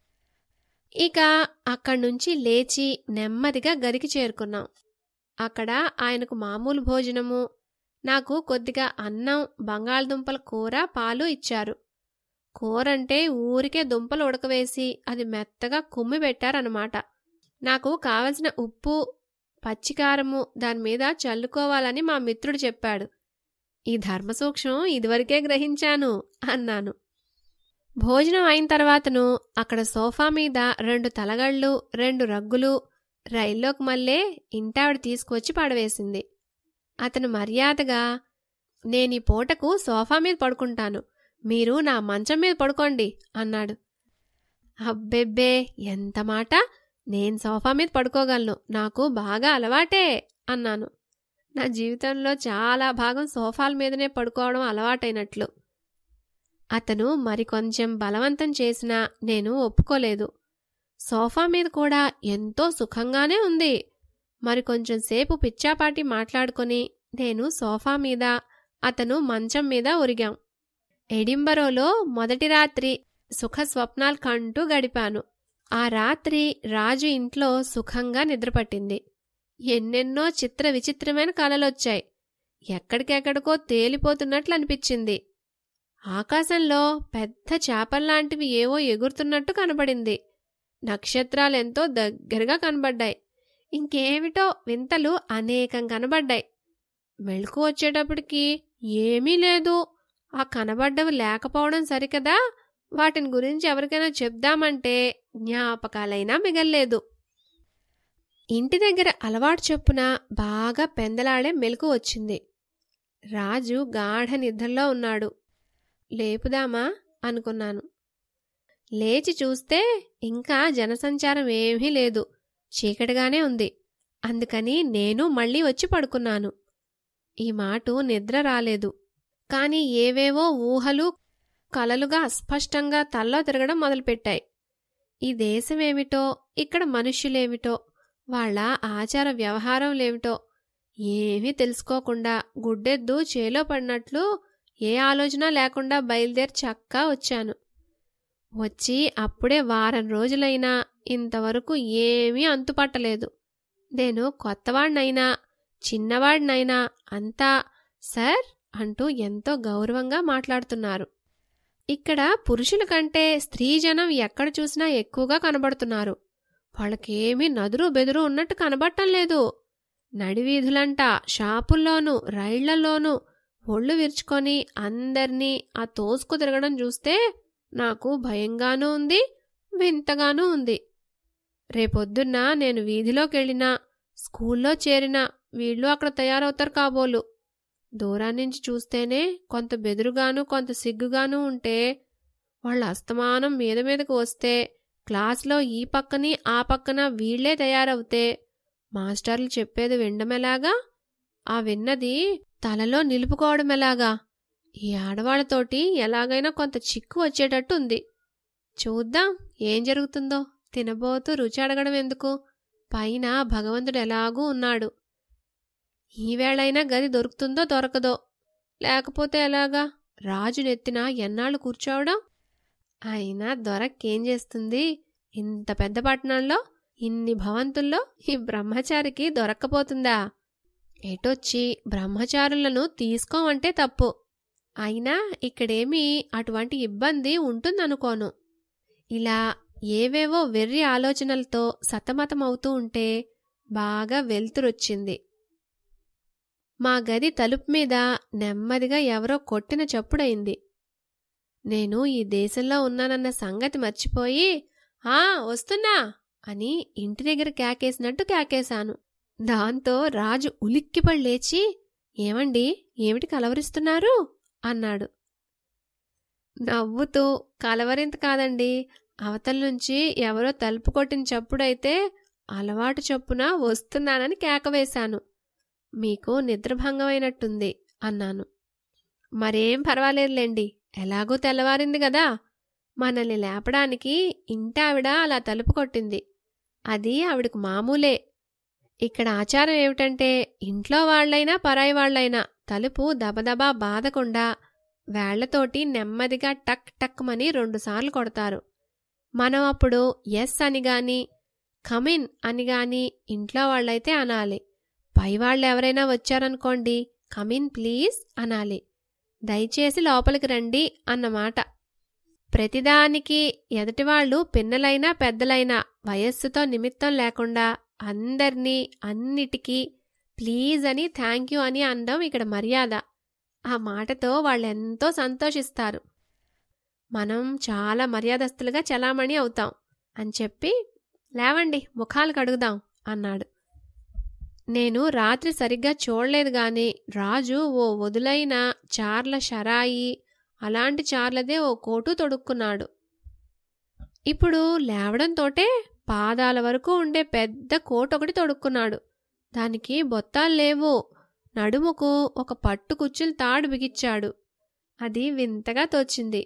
ఇక అక్కడి నుంచి లేచి నెమ్మదిగా గదికి చేరుకున్నాం అక్కడ ఆయనకు మామూలు భోజనము నాకు కొద్దిగా అన్నం బంగాళదుంపల కూర పాలు ఇచ్చారు కూరంటే ఊరికే దుంపలు ఉడకవేసి అది మెత్తగా కుమ్మి పెట్టారన్నమాట నాకు కావలసిన ఉప్పు పచ్చికారము దాని మీద చల్లుకోవాలని మా మిత్రుడు చెప్పాడు ఈ ధర్మసూక్ష్మం ఇదివరకే గ్రహించాను అన్నాను భోజనం అయిన తర్వాతను అక్కడ సోఫా మీద రెండు తలగళ్ళు రెండు రగ్గులు రైల్లోకి మళ్ళే ఇంటావిడ తీసుకొచ్చి పడవేసింది అతను మర్యాదగా నేనీ పూటకు సోఫా మీద పడుకుంటాను మీరు నా మంచం మీద పడుకోండి అన్నాడు అబ్బెబ్బే ఎంత మాట నేను సోఫా మీద పడుకోగలను నాకు బాగా అలవాటే అన్నాను నా జీవితంలో చాలా భాగం సోఫాల మీదనే పడుకోవడం అలవాటైనట్లు అతను మరికొంచెం బలవంతం చేసినా నేను ఒప్పుకోలేదు సోఫా మీద కూడా ఎంతో సుఖంగానే ఉంది మరి కొంచెం సేపు పిచ్చాపాటి మాట్లాడుకొని నేను సోఫా మీద అతను మంచం మీద ఒరిగాం ఎడింబరోలో మొదటి రాత్రి సుఖ స్వప్నాలు కంటూ గడిపాను ఆ రాత్రి రాజు ఇంట్లో సుఖంగా నిద్రపట్టింది ఎన్నెన్నో చిత్ర విచిత్రమైన కలలొచ్చాయి ఎక్కడికెక్కడికో తేలిపోతున్నట్లు అనిపించింది ఆకాశంలో పెద్ద చేపల్లాంటివి ఏవో ఎగురుతున్నట్టు కనబడింది నక్షత్రాలెంతో దగ్గరగా కనబడ్డాయి ఇంకేమిటో వింతలు అనేకం కనబడ్డాయి మెళుకు వచ్చేటప్పటికి ఏమీ లేదు ఆ కనబడ్డవి లేకపోవడం సరికదా వాటిని గురించి ఎవరికైనా చెప్దామంటే జ్ఞాపకాలైనా మిగల్లేదు ఇంటి దగ్గర అలవాటు చొప్పున బాగా పెందలాడే మెలకు వచ్చింది రాజు గాఢ నిద్రలో ఉన్నాడు లేపుదామా అనుకున్నాను లేచి చూస్తే ఇంకా జనసంచారం ఏమీ లేదు చీకటిగానే ఉంది అందుకని నేను మళ్ళీ వచ్చి పడుకున్నాను ఈ మాటు నిద్ర రాలేదు కాని ఏవేవో ఊహలు కలలుగా అస్పష్టంగా తల్లో తిరగడం మొదలుపెట్టాయి ఈ దేశమేమిటో ఇక్కడ మనుష్యులేమిటో వాళ్ళ ఆచార వ్యవహారంలేమిటో ఏమీ తెలుసుకోకుండా గుడ్డెద్దు చేలో పడినట్లు ఏ ఆలోచన లేకుండా బయలుదేరి చక్కా వచ్చాను వచ్చి అప్పుడే వారం రోజులైనా ఇంతవరకు ఏమీ అంతుపట్టలేదు నేను కొత్తవాడినైనా చిన్నవాడినైనా అంతా సార్ అంటూ ఎంతో గౌరవంగా మాట్లాడుతున్నారు ఇక్కడ పురుషుల కంటే స్త్రీ జనం ఎక్కడ చూసినా ఎక్కువగా కనబడుతున్నారు వాళ్ళకేమీ నదురు బెదురు ఉన్నట్టు కనబడటం లేదు నడివీధులంట షాపుల్లోనూ రైళ్లలోనూ ఒళ్ళు విరుచుకొని అందర్నీ ఆ తోసుకు తిరగడం చూస్తే నాకు భయంగానూ ఉంది వింతగానూ ఉంది రేపొద్దున్న నేను వీధిలోకెళ్ళినా స్కూల్లో చేరినా వీళ్ళు అక్కడ తయారవుతారు కాబోలు దూరాన్నించి చూస్తేనే కొంత బెదురుగాను కొంత సిగ్గుగాను ఉంటే వాళ్ళ అస్తమానం మీద మీదకు వస్తే క్లాస్లో ఈ పక్కని ఆ పక్కన వీళ్లే తయారవుతే మాస్టర్లు చెప్పేది వినడమెలాగా ఆ విన్నది తలలో నిలుపుకోవడమెలాగా ఈ ఆడవాళ్లతోటి ఎలాగైనా కొంత చిక్కు వచ్చేటట్టు ఉంది చూద్దాం ఏం జరుగుతుందో తినబోతూ రుచి అడగడం ఎందుకు పైన భగవంతుడు ఎలాగూ ఉన్నాడు ఈవేళైనా గది దొరుకుతుందో దొరకదో లేకపోతే ఎలాగా రాజు నెత్తిన ఎన్నాళ్ళు కూర్చోవడం అయినా దొరక్కేం చేస్తుంది ఇంత పెద్ద పట్టణంలో ఇన్ని భవంతుల్లో ఈ బ్రహ్మచారికి దొరక్కపోతుందా ఎటొచ్చి బ్రహ్మచారులను తీసుకోమంటే తప్పు అయినా ఇక్కడేమీ అటువంటి ఇబ్బంది ఉంటుందనుకోను ఇలా ఏవేవో వెర్రి ఆలోచనలతో సతమతమవుతూ ఉంటే బాగా వెలుతురొచ్చింది మా గది తలుపు మీద నెమ్మదిగా ఎవరో కొట్టిన చప్పుడైంది నేను ఈ దేశంలో ఉన్నానన్న సంగతి మర్చిపోయి ఆ వస్తున్నా అని ఇంటి దగ్గర కేకేసినట్టు కేకేశాను దాంతో రాజు ఉలిక్కిపడి లేచి ఏమండి ఏమిటి కలవరిస్తున్నారు అన్నాడు నవ్వుతూ కలవరింత కాదండి అవతల నుంచి ఎవరో తలుపు కొట్టిన చప్పుడైతే అలవాటు చొప్పున వస్తున్నానని కేకవేశాను మీకు నిద్రభంగమైనట్టుంది అన్నాను మరేం పర్వాలేదులేండి ఎలాగూ తెల్లవారింది కదా మనల్ని లేపడానికి ఇంటావిడ అలా తలుపు కొట్టింది అది ఆవిడకు మామూలే ఇక్కడ ఆచారం ఏమిటంటే ఇంట్లో వాళ్లైనా పరాయి వాళ్లైనా తలుపు దబదబా బాదకుండా వేళ్లతోటి నెమ్మదిగా టక్ టక్ మని రెండుసార్లు కొడతారు మనం అప్పుడు ఎస్ అని గాని కమిన్ అని గాని ఇంట్లో వాళ్ళైతే అనాలి పైవాళ్ళు ఎవరైనా వచ్చారనుకోండి కమిన్ ప్లీజ్ అనాలి దయచేసి లోపలికి రండి అన్నమాట ప్రతిదానికి ఎదుటివాళ్లు పిన్నలైనా పెద్దలైనా వయస్సుతో నిమిత్తం లేకుండా అందర్నీ అన్నిటికీ ప్లీజ్ అని థ్యాంక్ యూ అని అనడం ఇక్కడ మర్యాద ఆ మాటతో వాళ్ళెంతో సంతోషిస్తారు మనం చాలా మర్యాదస్తులుగా చలామణి అవుతాం అని చెప్పి లేవండి ముఖాలు కడుగుదాం అన్నాడు నేను రాత్రి సరిగ్గా చూడలేదు గాని రాజు ఓ వదులైన చార్ల షరాయి అలాంటి చార్లదే ఓ కోటు తొడుక్కున్నాడు ఇప్పుడు లేవడంతోటే పాదాల వరకు ఉండే పెద్ద కోట్ ఒకటి తొడుక్కున్నాడు దానికి బొత్తాలు లేవు నడుముకు ఒక పట్టు కుచ్చులు తాడు బిగిచ్చాడు అది వింతగా తోచింది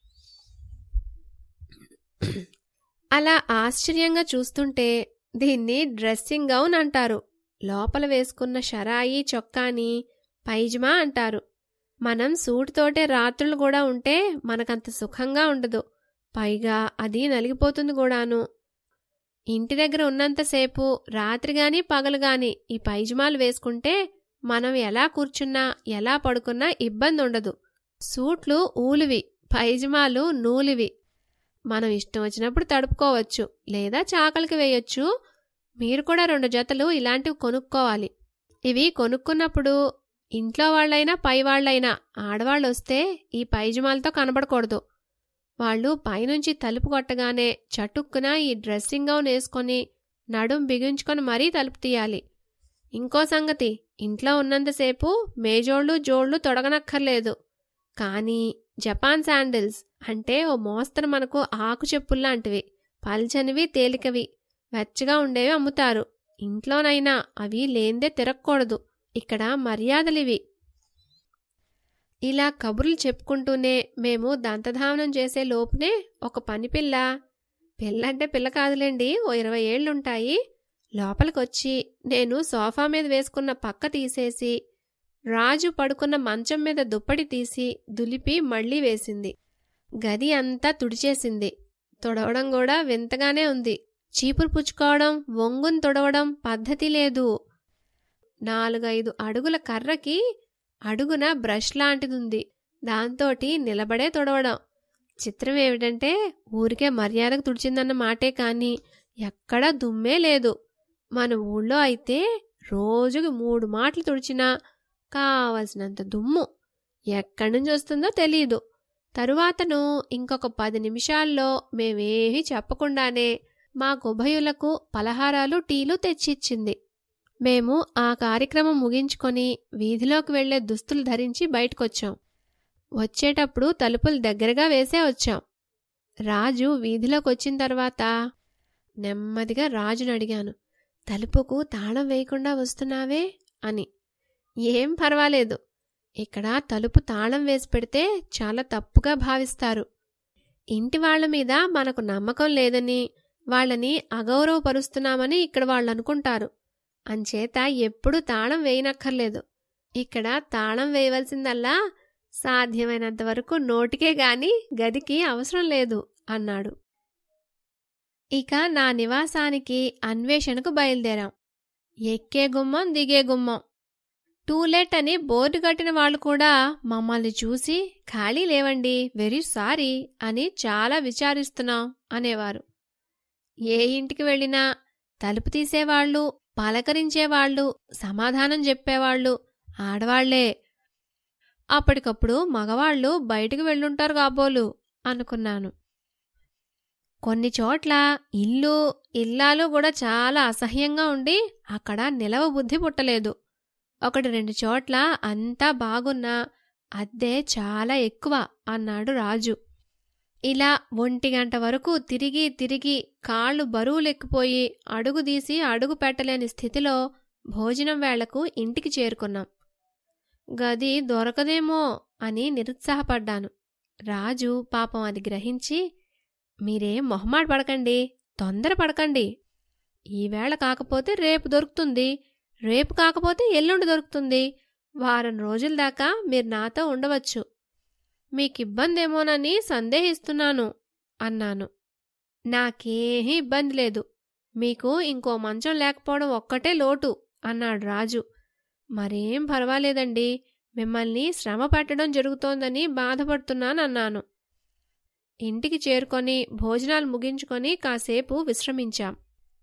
అలా ఆశ్చర్యంగా చూస్తుంటే దీన్ని డ్రెస్సింగ్ గౌన్ అంటారు లోపల వేసుకున్న షరాయి చొక్కాని పైజమా అంటారు మనం సూటుతోటే రాత్రులు కూడా ఉంటే మనకంత సుఖంగా ఉండదు పైగా అది నలిగిపోతుంది కూడాను ఇంటి దగ్గర ఉన్నంతసేపు రాత్రి గాని పగలు గాని ఈ పైజమాలు వేసుకుంటే మనం ఎలా కూర్చున్నా ఎలా పడుకున్నా ఇబ్బంది ఉండదు సూట్లు ఊలివి పైజమాలు నూలివి మనం ఇష్టం వచ్చినప్పుడు తడుపుకోవచ్చు లేదా చాకలికి వేయొచ్చు మీరు కూడా రెండు జతలు ఇలాంటివి కొనుక్కోవాలి ఇవి కొనుక్కున్నప్పుడు ఇంట్లో వాళ్ళైనా పై వాళ్ళైనా ఆడవాళ్ళు వస్తే ఈ పైజమాలతో కనబడకూడదు వాళ్ళు పైనుంచి తలుపు కొట్టగానే చటుక్కున ఈ డ్రెస్సింగ్ గౌన్ వేసుకొని నడుం బిగించుకొని మరీ తలుపు తీయాలి ఇంకో సంగతి ఇంట్లో ఉన్నంతసేపు మేజోళ్ళు జోళ్ళు తొడగనక్కర్లేదు కానీ జపాన్ శాండిల్స్ అంటే ఓ మోస్తరు మనకు ఆకు చెప్పుల్లాంటివి పల్చనివి తేలికవి వెచ్చగా ఉండేవి అమ్ముతారు ఇంట్లోనైనా అవి లేందే తిరగకూడదు ఇక్కడ మర్యాదలివి ఇలా కబుర్లు చెప్పుకుంటూనే మేము దంతధావనం చేసే లోపునే ఒక పనిపిల్ల పిల్లంటే పిల్ల కాదులేండి ఓ ఇరవై ఏళ్లుంటాయి లోపలికొచ్చి నేను సోఫా మీద వేసుకున్న పక్క తీసేసి రాజు పడుకున్న మంచం మీద దుప్పటి తీసి దులిపి మళ్లీ వేసింది గది అంతా తుడిచేసింది తుడవడం కూడా వింతగానే ఉంది చీపురు పుచ్చుకోవడం వంగుని తుడవడం పద్ధతి లేదు నాలుగైదు అడుగుల కర్రకి అడుగున బ్రష్ లాంటిదుంది దాంతోటి నిలబడే తుడవడం చిత్రం ఏమిటంటే ఊరికే మర్యాదకు తుడిచిందన్న మాటే కాని ఎక్కడా దుమ్మే లేదు మన ఊళ్ళో అయితే రోజుకి మూడు మాటలు తుడిచినా కావలసినంత దుమ్ము ఎక్కడి నుంచి వస్తుందో తెలియదు తరువాతను ఇంకొక పది నిమిషాల్లో మేమేమీ చెప్పకుండానే మాకుభయులకు పలహారాలు టీలు తెచ్చిచ్చింది మేము ఆ కార్యక్రమం ముగించుకొని వీధిలోకి వెళ్లే దుస్తులు ధరించి బయటకొచ్చాం వచ్చేటప్పుడు తలుపులు దగ్గరగా వేసే వచ్చాం రాజు వీధిలోకి వచ్చిన తర్వాత నెమ్మదిగా రాజును అడిగాను తలుపుకు తాళం వేయకుండా వస్తున్నావే అని ఏం పర్వాలేదు ఇక్కడ తలుపు తాళం వేసి పెడితే చాలా తప్పుగా భావిస్తారు ఇంటి వాళ్ల మీద మనకు నమ్మకం లేదని వాళ్ళని అగౌరవపరుస్తున్నామని ఇక్కడ వాళ్ళు అనుకుంటారు అంచేత ఎప్పుడూ తాళం వేయనక్కర్లేదు ఇక్కడ తాళం వేయవలసిందల్లా సాధ్యమైనంత వరకు నోటికే గాని గదికి అవసరం లేదు అన్నాడు ఇక నా నివాసానికి అన్వేషణకు బయలుదేరాం ఎక్కే గుమ్మం దిగే గుమ్మం టూలెట్ అని బోర్డు కట్టిన వాళ్ళు కూడా మమ్మల్ని చూసి ఖాళీ లేవండి వెరీ సారీ అని చాలా విచారిస్తున్నాం అనేవారు ఏ ఇంటికి వెళ్ళినా తలుపు తీసేవాళ్ళు పలకరించేవాళ్ళు సమాధానం చెప్పేవాళ్ళు ఆడవాళ్లే అప్పటికప్పుడు మగవాళ్ళు బయటికి వెళ్ళుంటారు కాబోలు అనుకున్నాను కొన్ని చోట్ల ఇల్లు ఇల్లాలు కూడా చాలా అసహ్యంగా ఉండి అక్కడ నిలవ బుద్ధి పుట్టలేదు ఒకటి రెండు చోట్ల అంతా బాగున్నా అద్దె చాలా ఎక్కువ అన్నాడు రాజు ఇలా ఒంటి గంట వరకు తిరిగి తిరిగి కాళ్ళు బరువులెక్కిపోయి అడుగు తీసి అడుగు పెట్టలేని స్థితిలో భోజనం వేళకు ఇంటికి చేరుకున్నాం గది దొరకదేమో అని నిరుత్సాహపడ్డాను రాజు పాపం అది గ్రహించి మీరేం మొహమాట పడకండి తొందర పడకండి ఈవేళ కాకపోతే రేపు దొరుకుతుంది రేపు కాకపోతే ఎల్లుండి దొరుకుతుంది వారం రోజుల దాకా మీరు నాతో ఉండవచ్చు మీకిబ్బందేమోనని సందేహిస్తున్నాను అన్నాను నాకేమీ ఇబ్బంది లేదు మీకు ఇంకో మంచం లేకపోవడం ఒక్కటే లోటు అన్నాడు రాజు మరేం పర్వాలేదండి మిమ్మల్ని శ్రమ పెట్టడం జరుగుతోందని బాధపడుతున్నానన్నాను ఇంటికి చేరుకొని భోజనాలు ముగించుకొని కాసేపు విశ్రమించాం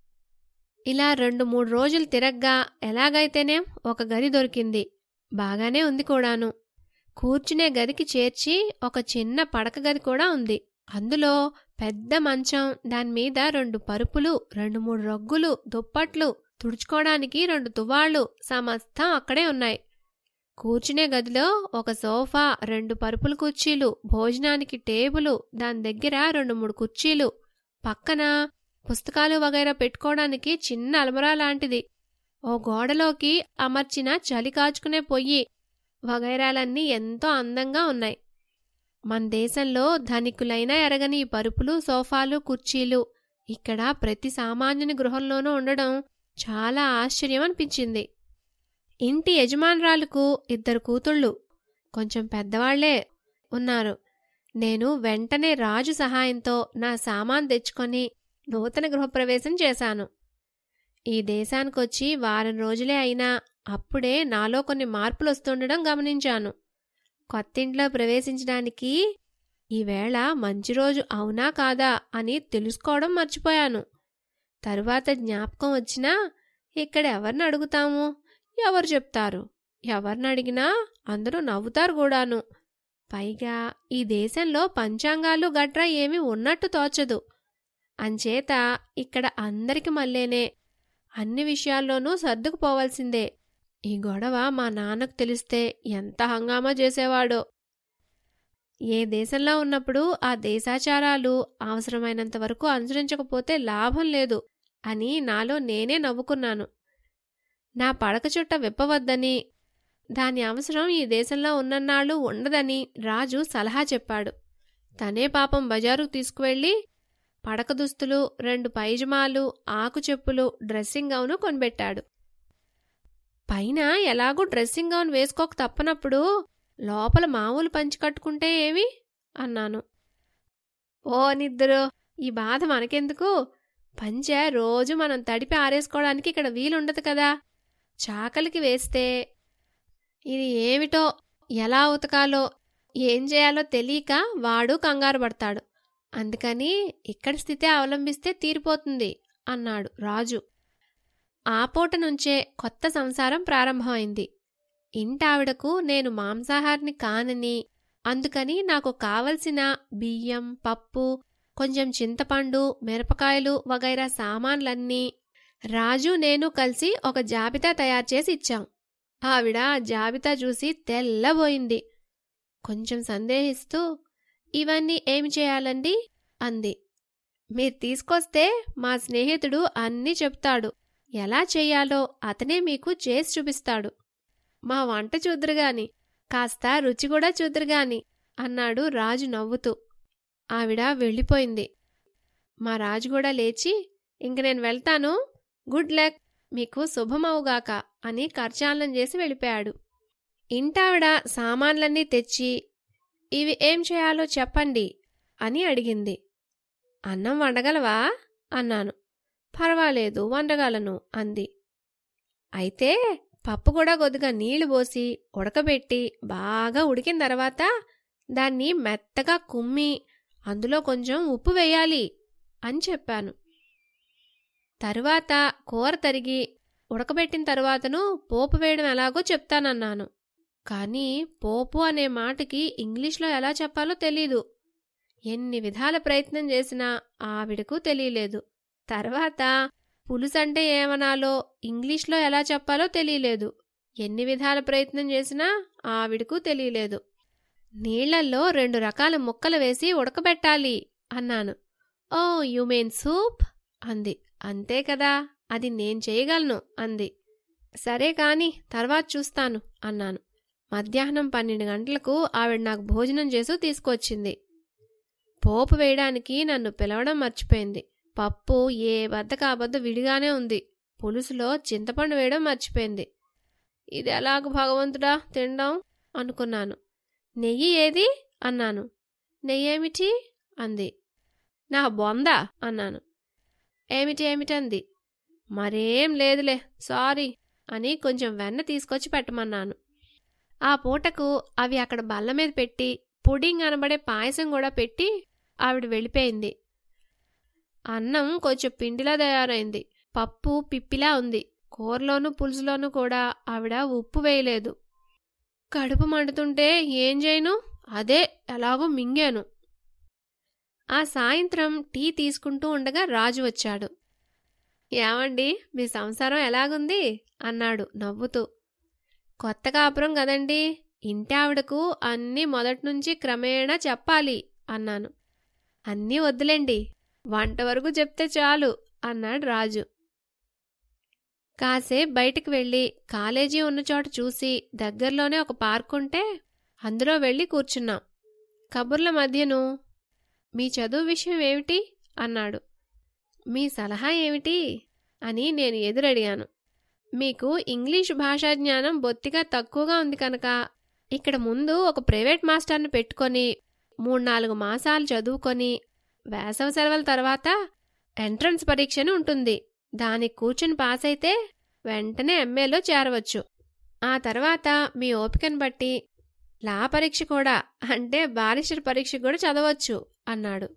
ఇలా రెండు మూడు రోజులు తిరగ్గా ఎలాగైతేనే ఒక గది దొరికింది బాగానే ఉంది కూడాను కూర్చునే గదికి చేర్చి ఒక చిన్న పడక గది కూడా ఉంది అందులో పెద్ద మంచం దానిమీద రెండు పరుపులు రెండు మూడు రగ్గులు దుప్పట్లు తుడుచుకోవడానికి రెండు తువ్వాళ్లు సమస్తం అక్కడే ఉన్నాయి కూర్చునే గదిలో ఒక సోఫా రెండు పరుపుల కుర్చీలు భోజనానికి టేబులు దాని దగ్గర రెండు మూడు కుర్చీలు పక్కన పుస్తకాలు వగైరా పెట్టుకోవడానికి చిన్న అలమరా లాంటిది ఓ గోడలోకి అమర్చిన చలి కాచుకునే పొయ్యి వగైరాలన్నీ ఎంతో అందంగా ఉన్నాయి మన దేశంలో ధనికులైన ఎరగని ఈ పరుపులు సోఫాలు కుర్చీలు ఇక్కడ ప్రతి సామాన్యుని గృహంలోనూ ఉండడం చాలా ఆశ్చర్యం అనిపించింది ఇంటి యజమానురాలకు ఇద్దరు కూతుళ్ళు కొంచెం పెద్దవాళ్లే ఉన్నారు నేను వెంటనే రాజు సహాయంతో నా సామాన్ తెచ్చుకొని నూతన గృహప్రవేశం చేశాను ఈ దేశానికొచ్చి వారం రోజులే అయినా అప్పుడే నాలో కొన్ని మార్పులు వస్తుండడం గమనించాను కొత్తింట్లో ప్రవేశించడానికి ఈవేళ మంచి రోజు అవునా కాదా అని తెలుసుకోవడం మర్చిపోయాను తరువాత జ్ఞాపకం వచ్చినా ఇక్కడ ఎవరిని అడుగుతాము ఎవరు చెప్తారు ఎవరిని అడిగినా అందరూ నవ్వుతారు కూడాను పైగా ఈ దేశంలో పంచాంగాలు గట్రా ఏమీ ఉన్నట్టు తోచదు అంచేత ఇక్కడ అందరికి మళ్ళేనే అన్ని విషయాల్లోనూ సర్దుకుపోవాల్సిందే ఈ గొడవ మా నాన్నకు తెలిస్తే ఎంత హంగామా చేసేవాడో ఏ దేశంలో ఉన్నప్పుడు ఆ దేశాచారాలు అవసరమైనంత వరకు అనుసరించకపోతే లాభం లేదు అని నాలో నేనే నవ్వుకున్నాను నా పడక చుట్ట విప్పవద్దని దాని అవసరం ఈ దేశంలో ఉన్నన్నాళ్ళు ఉండదని రాజు సలహా చెప్పాడు తనే పాపం బజారుకు తీసుకువెళ్ళి పడక దుస్తులు రెండు పైజమాలు ఆకు చెప్పులు డ్రెస్సింగ్ గౌను కొనిపెట్టాడు పైన ఎలాగూ డ్రెస్సింగ్ గౌన్ వేసుకోక తప్పనప్పుడు లోపల మామూలు పంచి కట్టుకుంటే ఏమి అన్నాను ఓ నిద్దురు ఈ బాధ మనకెందుకు పంచె రోజు మనం తడిపి ఆరేసుకోవడానికి ఇక్కడ వీలుండదు కదా చాకలికి వేస్తే ఇది ఏమిటో ఎలా ఉతకాలో ఏం చేయాలో తెలియక వాడు కంగారు పడతాడు అందుకని ఇక్కడి స్థితి అవలంబిస్తే తీరిపోతుంది అన్నాడు రాజు ఆ పూట నుంచే కొత్త సంసారం ప్రారంభమైంది ఇంటావిడకు నేను మాంసాహారిని కానని అందుకని నాకు కావలసిన బియ్యం పప్పు కొంచెం చింతపండు మిరపకాయలు వగైరా సామాన్లన్నీ రాజు నేను కలిసి ఒక జాబితా తయారు చేసి ఇచ్చాం ఆవిడ ఆ జాబితా చూసి తెల్లబోయింది కొంచెం సందేహిస్తూ ఇవన్నీ ఏమి చేయాలండి అంది మీరు తీసుకొస్తే మా స్నేహితుడు అన్నీ చెప్తాడు ఎలా చెయ్యాలో అతనే మీకు చేసి చూపిస్తాడు మా వంట చూద్దురుగాని కాస్త రుచి కూడా చూద్దురుగాని అన్నాడు రాజు నవ్వుతూ ఆవిడ వెళ్ళిపోయింది మా రాజు కూడా లేచి ఇంక నేను వెళ్తాను గుడ్ లక్ మీకు శుభమవుగాక అని కర్చాలనం చేసి వెళ్ళిపోయాడు ఇంటావిడ సామాన్లన్నీ తెచ్చి ఇవి ఏం చేయాలో చెప్పండి అని అడిగింది అన్నం వండగలవా అన్నాను పర్వాలేదు వండగలను అంది అయితే పప్పు కూడా కొద్దిగా నీళ్లు పోసి ఉడకబెట్టి బాగా ఉడికిన తర్వాత దాన్ని మెత్తగా కుమ్మి అందులో కొంచెం ఉప్పు వేయాలి అని చెప్పాను తరువాత కూర తరిగి ఉడకబెట్టిన తరువాతను పోపు వేయడం ఎలాగో చెప్తానన్నాను కానీ పోపు అనే మాటకి ఇంగ్లీష్లో ఎలా చెప్పాలో తెలీదు ఎన్ని విధాల ప్రయత్నం చేసినా ఆవిడకు తెలియలేదు తర్వాత పులుసంటే ఏమనాలో ఇంగ్లీష్లో ఎలా చెప్పాలో తెలియలేదు ఎన్ని విధాల ప్రయత్నం చేసినా ఆవిడకు తెలియలేదు నీళ్లల్లో రెండు రకాల ముక్కలు వేసి ఉడకబెట్టాలి అన్నాను ఓ యు మీన్ సూప్ అంది అంతే కదా అది నేను చేయగలను అంది సరే కాని తర్వాత చూస్తాను అన్నాను మధ్యాహ్నం పన్నెండు గంటలకు ఆవిడ నాకు భోజనం చేసి తీసుకొచ్చింది పోపు వేయడానికి నన్ను పిలవడం మర్చిపోయింది పప్పు ఏ బద్ద కాబద్ద విడిగానే ఉంది పులుసులో చింతపండు వేయడం మర్చిపోయింది ఇది ఎలాగ భగవంతుడా తినడం అనుకున్నాను నెయ్యి ఏది అన్నాను నెయ్యేమిటి అంది నా బొంద అన్నాను ఏమిటి ఏమిటంది మరేం లేదులే సారీ అని కొంచెం వెన్న తీసుకొచ్చి పెట్టమన్నాను ఆ పూటకు అవి అక్కడ బల్ల మీద పెట్టి పుడింగ్ అనబడే పాయసం కూడా పెట్టి ఆవిడ వెళ్ళిపోయింది అన్నం కొంచెం పిండిలా తయారైంది పప్పు పిప్పిలా ఉంది కూరలోనూ పులుసులోనూ కూడా ఆవిడ ఉప్పు వేయలేదు కడుపు మండుతుంటే ఏం చేయను అదే ఎలాగో మింగాను ఆ సాయంత్రం టీ తీసుకుంటూ ఉండగా రాజు వచ్చాడు ఏమండి మీ సంసారం ఎలాగుంది అన్నాడు నవ్వుతూ కొత్త కాపురం కదండి ఇంటి ఆవిడకు అన్నీ మొదట్నుంచి క్రమేణా చెప్పాలి అన్నాను అన్నీ వద్దులేండి వంట వరకు చెప్తే చాలు అన్నాడు రాజు కాసేపు బయటికి వెళ్ళి కాలేజీ ఉన్న చోట చూసి దగ్గరలోనే ఒక పార్క్ ఉంటే అందులో వెళ్ళి కూర్చున్నాం కబుర్ల మధ్యను మీ చదువు విషయం ఏమిటి అన్నాడు మీ సలహా ఏమిటి అని నేను ఎదురడిగాను మీకు ఇంగ్లీష్ భాషా జ్ఞానం బొత్తిగా తక్కువగా ఉంది కనుక ఇక్కడ ముందు ఒక ప్రైవేట్ మాస్టర్ని పెట్టుకొని మూడు నాలుగు మాసాలు చదువుకొని వేసవ సెలవుల తర్వాత ఎంట్రన్స్ పరీక్షని ఉంటుంది దానికి కూర్చుని పాస్ అయితే వెంటనే ఎంఏలో చేరవచ్చు ఆ తర్వాత మీ ఓపికను బట్టి లా పరీక్ష కూడా అంటే బారిస్టర్ పరీక్ష కూడా చదవచ్చు అన్నాడు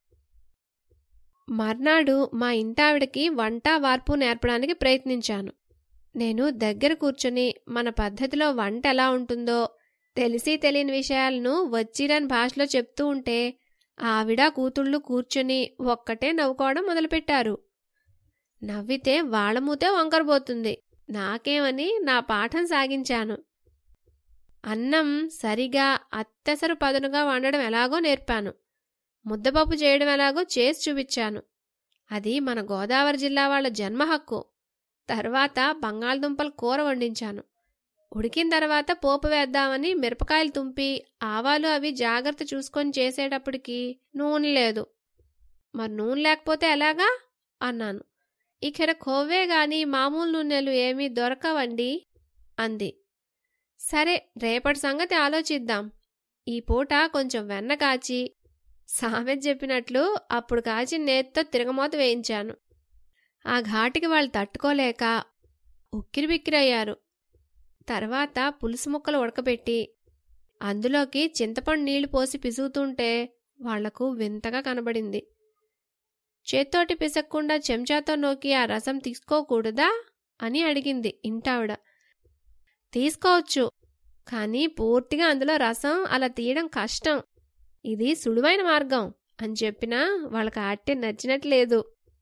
మర్నాడు మా ఇంటావిడకి వంట వార్పు నేర్పడానికి ప్రయత్నించాను నేను దగ్గర కూర్చొని మన పద్ధతిలో వంట ఎలా ఉంటుందో తెలిసి తెలియని విషయాలను వచ్చిరాని భాషలో చెప్తూ ఉంటే ఆవిడ కూతుళ్ళు కూర్చొని ఒక్కటే నవ్వుకోవడం మొదలుపెట్టారు నవ్వితే వాళ్ళమూతే వంకరబోతుంది నాకేమని నా పాఠం సాగించాను అన్నం సరిగా అత్తెసరు పదునుగా వండడం ఎలాగో నేర్పాను ముద్దపప్పు చేయడం ఎలాగో చేసి చూపించాను అది మన గోదావరి జిల్లా వాళ్ళ జన్మ హక్కు తర్వాత బంగాళదుంపల కూర వండించాను ఉడికిన తర్వాత పోపు వేద్దామని మిరపకాయలు తుంపి ఆవాలు అవి జాగ్రత్త చూసుకొని చేసేటప్పటికి నూనె లేదు మరి నూనె లేకపోతే ఎలాగా అన్నాను ఇక్కడ కొవ్వే గాని మామూలు నూనెలు ఏమీ దొరకవండి అంది సరే రేపటి సంగతి ఆలోచిద్దాం ఈ పూట కొంచెం వెన్న కాచి సామెత చెప్పినట్లు అప్పుడు కాచి నేత్తో తిరగమోత వేయించాను ఆ ఘాటికి వాళ్ళు తట్టుకోలేక ఉక్కిరిబిక్కిరయ్యారు తర్వాత పులుసు ముక్కలు ఉడకబెట్టి అందులోకి చింతపండు నీళ్లు పోసి పిసుగుతుంటే వాళ్లకు వింతగా కనబడింది చేత్తోటి పిసక్కుండా చెంచాతో నోకి ఆ రసం తీసుకోకూడదా అని అడిగింది ఇంటావిడ తీసుకోవచ్చు కానీ పూర్తిగా అందులో రసం అలా తీయడం కష్టం ఇది సులువైన మార్గం అని చెప్పినా వాళ్ళకి అట్టే నచ్చినట్లేదు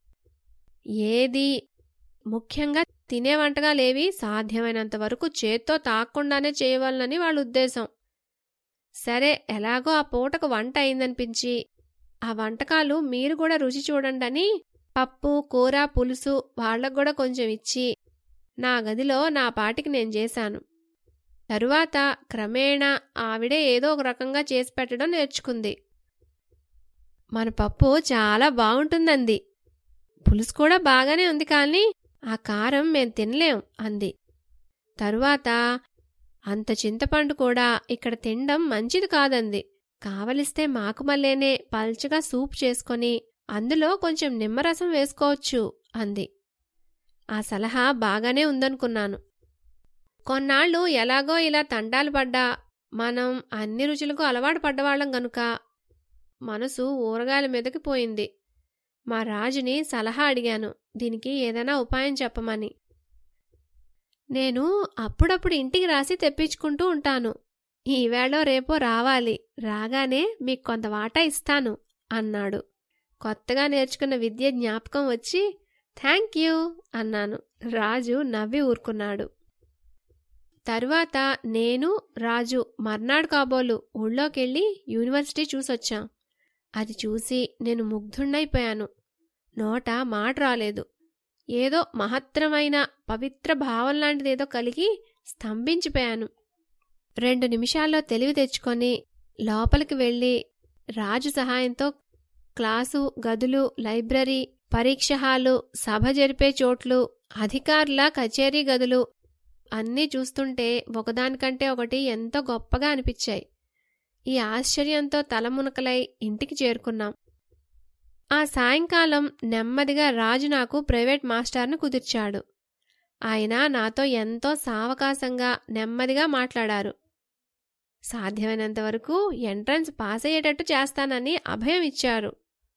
ఏది ముఖ్యంగా తినే వంటకాలేవి సాధ్యమైనంత వరకు చేత్తో తాక్కుండానే చేయవాలని వాళ్ళ ఉద్దేశం సరే ఎలాగో ఆ పూటకు వంట అయిందనిపించి ఆ వంటకాలు మీరు కూడా రుచి చూడండి అని పప్పు కూర పులుసు వాళ్ళకు కూడా కొంచెం ఇచ్చి నా గదిలో నా పాటికి నేను చేశాను తరువాత క్రమేణా ఆవిడే ఏదో ఒక రకంగా చేసి పెట్టడం నేర్చుకుంది మన పప్పు చాలా బాగుంటుందంది పులుసు కూడా బాగానే ఉంది కానీ ఆ కారం మేం తినలేం అంది తరువాత అంత చింతపండు కూడా ఇక్కడ తినడం మంచిది కాదంది కావలిస్తే మాకు మళ్ళేనే పల్చగా సూప్ చేసుకొని అందులో కొంచెం నిమ్మరసం వేసుకోవచ్చు అంది ఆ సలహా బాగానే ఉందనుకున్నాను కొన్నాళ్ళు ఎలాగో ఇలా తండాలు పడ్డా మనం అన్ని రుచులకు అలవాటు పడ్డవాళ్ళం గనుక మనసు ఊరగాయల మీదకి పోయింది మా రాజుని సలహా అడిగాను దీనికి ఏదైనా ఉపాయం చెప్పమని నేను అప్పుడప్పుడు ఇంటికి రాసి తెప్పించుకుంటూ ఉంటాను ఈవేళ రేపో రావాలి రాగానే మీకు కొంత వాటా ఇస్తాను అన్నాడు కొత్తగా నేర్చుకున్న విద్య జ్ఞాపకం వచ్చి థ్యాంక్ యూ అన్నాను రాజు నవ్వి ఊరుకున్నాడు తరువాత నేను రాజు మర్నాడు కాబోలు ఊళ్ళోకెళ్ళి యూనివర్సిటీ చూసొచ్చాం అది చూసి నేను ముగ్ధుణ్ణైపోయాను నోట మాట రాలేదు ఏదో మహత్తరమైన పవిత్ర భావం లాంటిదేదో కలిగి స్తంభించిపోయాను రెండు నిమిషాల్లో తెలివి తెచ్చుకొని లోపలికి వెళ్ళి రాజు సహాయంతో క్లాసు గదులు లైబ్రరీ పరీక్ష హాలు సభ జరిపే చోట్లు అధికారుల కచేరీ గదులు అన్నీ చూస్తుంటే ఒకదానికంటే ఒకటి ఎంతో గొప్పగా అనిపించాయి ఈ ఆశ్చర్యంతో తలమునకలై ఇంటికి చేరుకున్నాం ఆ సాయంకాలం నెమ్మదిగా రాజు నాకు ప్రైవేట్ మాస్టర్ను కుదిర్చాడు ఆయన నాతో ఎంతో సావకాశంగా నెమ్మదిగా మాట్లాడారు సాధ్యమైనంత వరకు ఎంట్రన్స్ పాస్ అయ్యేటట్టు చేస్తానని అభయం ఇచ్చారు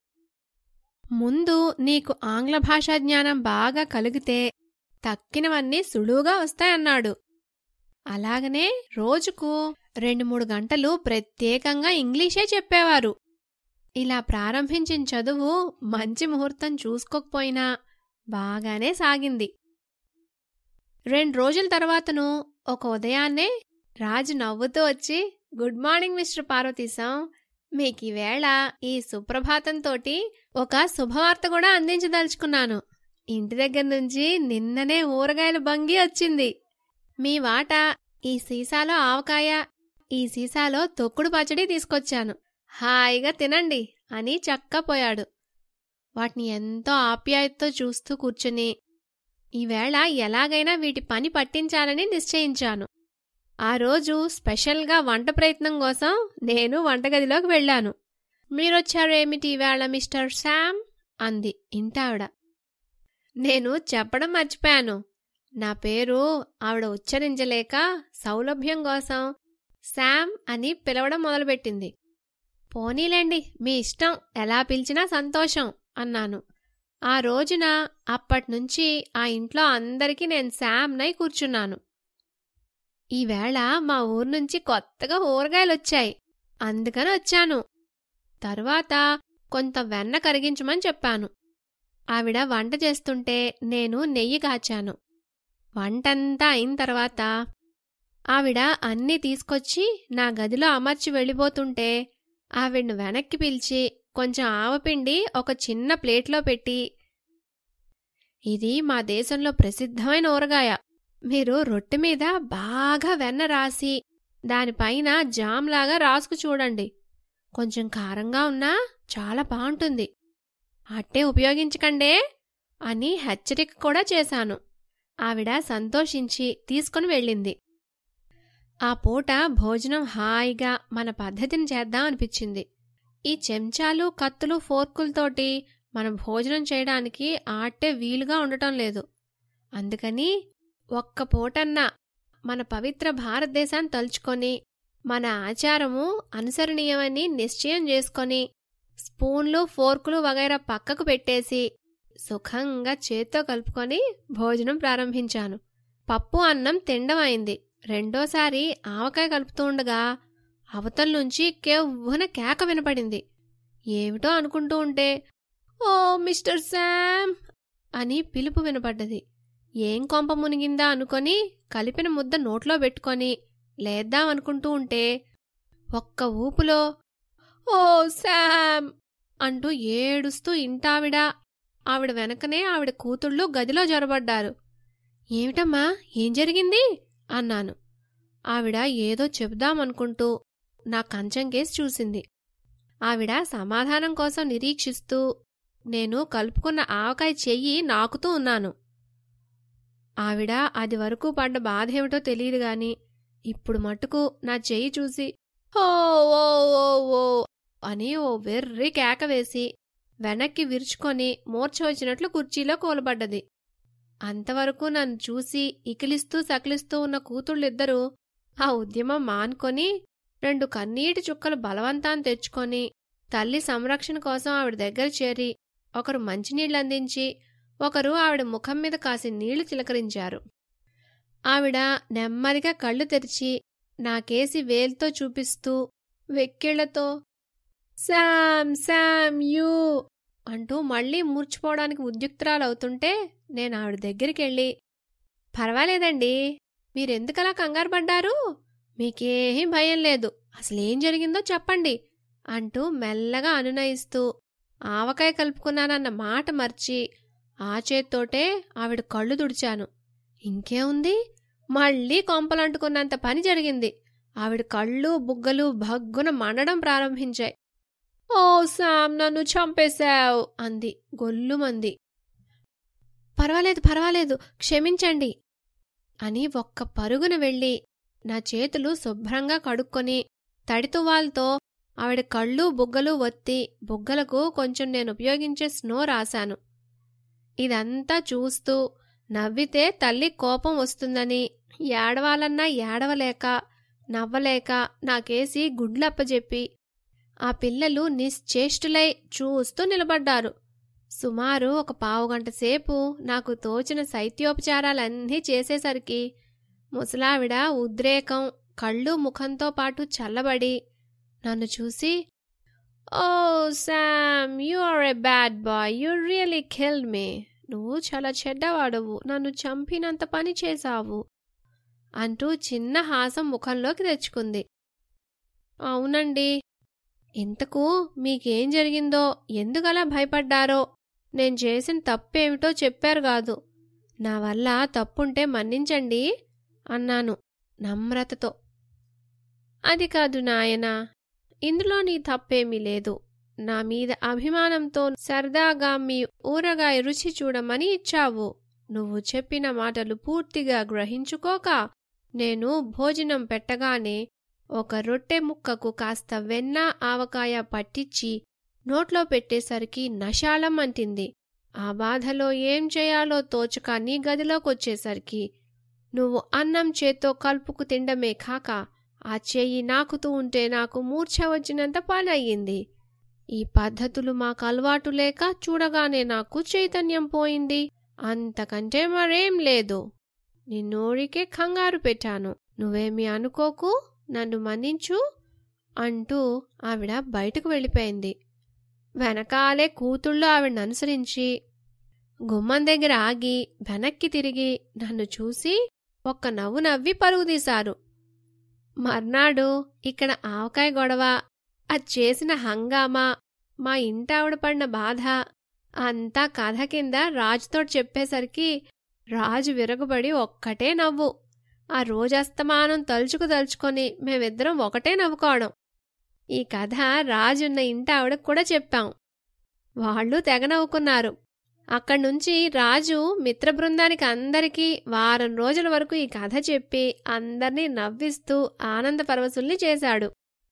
ముందు నీకు ఆంగ్ల భాషా జ్ఞానం బాగా కలిగితే తక్కినవన్నీ సులువుగా వస్తాయన్నాడు అలాగనే రోజుకు రెండు మూడు గంటలు ప్రత్యేకంగా ఇంగ్లీషే చెప్పేవారు ఇలా ప్రారంభించిన చదువు మంచి ముహూర్తం చూసుకోకపోయినా బాగానే సాగింది రెండు రోజుల తర్వాతను ఒక ఉదయాన్నే రాజు నవ్వుతూ వచ్చి గుడ్ మార్నింగ్ మిస్టర్ పార్వతీశం మీకు ఈవేళ ఈ సుప్రభాతంతోటి ఒక శుభవార్త కూడా అందించదలుచుకున్నాను ఇంటి దగ్గర నుంచి నిన్ననే ఊరగాయల బంగి వచ్చింది మీ వాట ఈ సీసాలో ఆవకాయ ఈ సీసాలో తొక్కుడు పచ్చడి తీసుకొచ్చాను హాయిగా తినండి అని చక్కపోయాడు వాటిని ఎంతో ఆప్యాయతతో చూస్తూ కూర్చుని ఈవేళ ఎలాగైనా వీటి పని పట్టించాలని నిశ్చయించాను ఆ రోజు స్పెషల్గా వంట ప్రయత్నం కోసం నేను వంటగదిలోకి వెళ్ళాను మీరొచ్చారేమిటి ఈవేళ మిస్టర్ శామ్ అంది ఇంటావిడ నేను చెప్పడం మర్చిపోయాను నా పేరు ఆవిడ ఉచ్చరించలేక సౌలభ్యం కోసం శామ్ అని పిలవడం మొదలుపెట్టింది పోనీలేండి మీ ఇష్టం ఎలా పిలిచినా సంతోషం అన్నాను ఆ రోజున అప్పట్నుంచి ఆ ఇంట్లో అందరికీ నేను శామ్నై కూర్చున్నాను ఈవేళ మా ఊరు నుంచి కొత్తగా ఊరగాయలొచ్చాయి అందుకని వచ్చాను తరువాత కొంత వెన్న కరిగించమని చెప్పాను ఆవిడ వంట చేస్తుంటే నేను నెయ్యి కాచాను వంటంతా అయిన తర్వాత ఆవిడ అన్నీ తీసుకొచ్చి నా గదిలో అమర్చి వెళ్ళిపోతుంటే ఆవిడ్ను వెనక్కి పిలిచి కొంచెం ఆవపిండి ఒక చిన్న ప్లేట్లో పెట్టి ఇది మా దేశంలో ప్రసిద్ధమైన ఊరగాయ మీరు రొట్టె మీద బాగా వెన్న రాసి దానిపైన జామ్లాగా రాసుకు చూడండి కొంచెం కారంగా ఉన్నా చాలా బాగుంటుంది అట్టే ఉపయోగించకండే అని హెచ్చరిక కూడా చేశాను ఆవిడ సంతోషించి తీసుకుని వెళ్ళింది ఆ పూట భోజనం హాయిగా మన పద్ధతిని చేద్దాం అనిపించింది ఈ చెంచాలు కత్తులు ఫోర్కులతోటి మనం భోజనం చేయడానికి ఆట్టే వీలుగా ఉండటం లేదు అందుకని ఒక్క పూటన్నా మన పవిత్ర భారతదేశాన్ని తలుచుకొని మన ఆచారము అనుసరణీయమని నిశ్చయం చేసుకొని స్పూన్లు ఫోర్కులు వగైరా పక్కకు పెట్టేసి సుఖంగా చేత్తో కలుపుకొని భోజనం ప్రారంభించాను పప్పు అన్నం తిండం అయింది రెండోసారి ఆవకాయ కలుపుతూ ఉండగా అవతల నుంచి కెవ్వున కేక వినపడింది ఏమిటో అనుకుంటూ ఉంటే ఓ మిస్టర్ శామ్ అని పిలుపు వినపడ్డది ఏం కొంప మునిగిందా అనుకొని కలిపిన ముద్ద నోట్లో పెట్టుకొని లేద్దాం అనుకుంటూ ఉంటే ఒక్క ఊపులో ఓ శామ్ అంటూ ఏడుస్తూ ఇంటావిడ ఆవిడ వెనకనే ఆవిడ కూతుళ్ళు గదిలో జొరబడ్డారు ఏమిటమ్మా ఏం జరిగింది అన్నాను ఆవిడ ఏదో చెబుదామనుకుంటూ నా కంచం కేసి చూసింది ఆవిడ సమాధానం కోసం నిరీక్షిస్తూ నేను కలుపుకున్న ఆవకాయ చెయ్యి నాకుతూ ఉన్నాను ఆవిడ అది వరకు పడ్డ బాధ ఏమిటో తెలియదు గాని ఇప్పుడు మట్టుకు నా చెయ్యి చూసి ఓ ఓ ఓ ఓ అని ఓ వెర్రి కేక వేసి వెనక్కి విరుచుకొని మూర్ఛ వచ్చినట్లు కుర్చీలో కూలబడ్డది అంతవరకు నన్ను చూసి ఇకిలిస్తూ సకిలిస్తూ ఉన్న కూతుళ్ళిద్దరూ ఆ ఉద్యమం మానుకొని రెండు కన్నీటి చుక్కలు బలవంతాన్ని తెచ్చుకొని తల్లి సంరక్షణ కోసం ఆవిడ దగ్గర చేరి ఒకరు మంచినీళ్ళు అందించి ఒకరు ఆవిడ ముఖం మీద కాసి నీళ్లు చిలకరించారు ఆవిడ నెమ్మదిగా కళ్ళు తెరిచి నాకేసి వేల్తో చూపిస్తూ వెక్కిళ్లతో శామ్ శామ్ యూ అంటూ మళ్ళీ మూర్చిపోవడానికి ఉద్యుక్తురాలవుతుంటే నేను ఆవిడ దగ్గరికెళ్ళి పర్వాలేదండి మీరెందుకలా కంగారు పడ్డారు మీకేం భయం లేదు అసలేం జరిగిందో చెప్పండి అంటూ మెల్లగా అనునయిస్తూ ఆవకాయ కలుపుకున్నానన్న మాట మర్చి ఆ చేత్తోటే ఆవిడ కళ్ళు తుడిచాను ఇంకేముంది మళ్ళీ కొంపలంటుకున్నంత పని జరిగింది ఆవిడ కళ్ళు బుగ్గలు భగ్గున మండడం ప్రారంభించాయి ఓ సామ్ నన్ను చంపేశావు అంది గొల్లుమంది పర్వాలేదు పర్వాలేదు క్షమించండి అని ఒక్క పరుగున వెళ్ళి నా చేతులు శుభ్రంగా కడుక్కొని తడితువాల్తో ఆవిడ కళ్ళు బుగ్గలు ఒత్తి బుగ్గలకు కొంచెం నేను ఉపయోగించే స్నో రాశాను ఇదంతా చూస్తూ నవ్వితే తల్లి కోపం వస్తుందని ఏడవాలన్నా ఏడవలేక నవ్వలేక నాకేసి గుడ్లప్పజెప్పి ఆ పిల్లలు నిశ్చేష్టులై చూస్తూ నిలబడ్డారు సుమారు ఒక పావుగంట సేపు నాకు తోచిన శైత్యోపచారాలన్నీ చేసేసరికి ముసలావిడ ఉద్రేకం కళ్ళు ముఖంతో పాటు చల్లబడి నన్ను చూసి oh Sam you are a bad boy you really killed me నువ్వు చాలా చెడ్డవాడవు నన్ను చంపినంత పని చేశావు అంటూ చిన్న హాసం ముఖంలోకి తెచ్చుకుంది అవునండి ఇంతకు మీకేం జరిగిందో ఎందుకలా భయపడ్డారో నేను చేసిన తప్పేమిటో చెప్పారు కాదు నా వల్ల తప్పుంటే మన్నించండి అన్నాను నమ్రతతో అది కాదు నాయనా ఇందులో నీ తప్పేమీ లేదు నా మీద అభిమానంతో సరదాగా మీ ఊరగాయ రుచి చూడమని ఇచ్చావు నువ్వు చెప్పిన మాటలు పూర్తిగా గ్రహించుకోక నేను భోజనం పెట్టగానే ఒక రొట్టె ముక్కకు కాస్త వెన్న ఆవకాయ పట్టించి నోట్లో పెట్టేసరికి నశాళం అంటింది ఆ బాధలో ఏం చేయాలో తోచక నీ గదిలోకొచ్చేసరికి నువ్వు అన్నం చేత్తో కలుపుకు తిండమే కాక ఆ చెయ్యి నాకుతూ ఉంటే నాకు మూర్ఛ వచ్చినంత పనయ్యింది ఈ పద్ధతులు మాకు అలవాటు లేక చూడగానే నాకు చైతన్యం పోయింది అంతకంటే మరేం లేదు నిన్నోడికే కంగారు పెట్టాను నువ్వేమీ అనుకోకు నన్ను మన్నించు అంటూ ఆవిడ బయటకు వెళ్ళిపోయింది వెనకాలే కూతుళ్ళు ఆవిడని అనుసరించి గుమ్మం దగ్గర ఆగి వెనక్కి తిరిగి నన్ను చూసి ఒక్క నవ్వు నవ్వి పరుగు తీశారు మర్నాడు ఇక్కడ ఆవకాయ గొడవ అది చేసిన హంగామా మా ఇంటావిడ పడిన బాధ అంతా కథ కింద రాజుతో చెప్పేసరికి రాజు విరగబడి ఒక్కటే నవ్వు ఆ రోజస్తమానం తలుచుకు తలుచుకొని మేమిద్దరం ఒకటే నవ్వుకోవడం ఈ కథ రాజున్న ఇంటి ఆవిడకు కూడా చెప్పాం వాళ్ళు తెగ నవ్వుకున్నారు అక్కడ్నుంచి రాజు మిత్ర బృందానికి అందరికీ వారం రోజుల వరకు ఈ కథ చెప్పి అందర్నీ నవ్విస్తూ ఆనంద పరవశుల్ని చేశాడు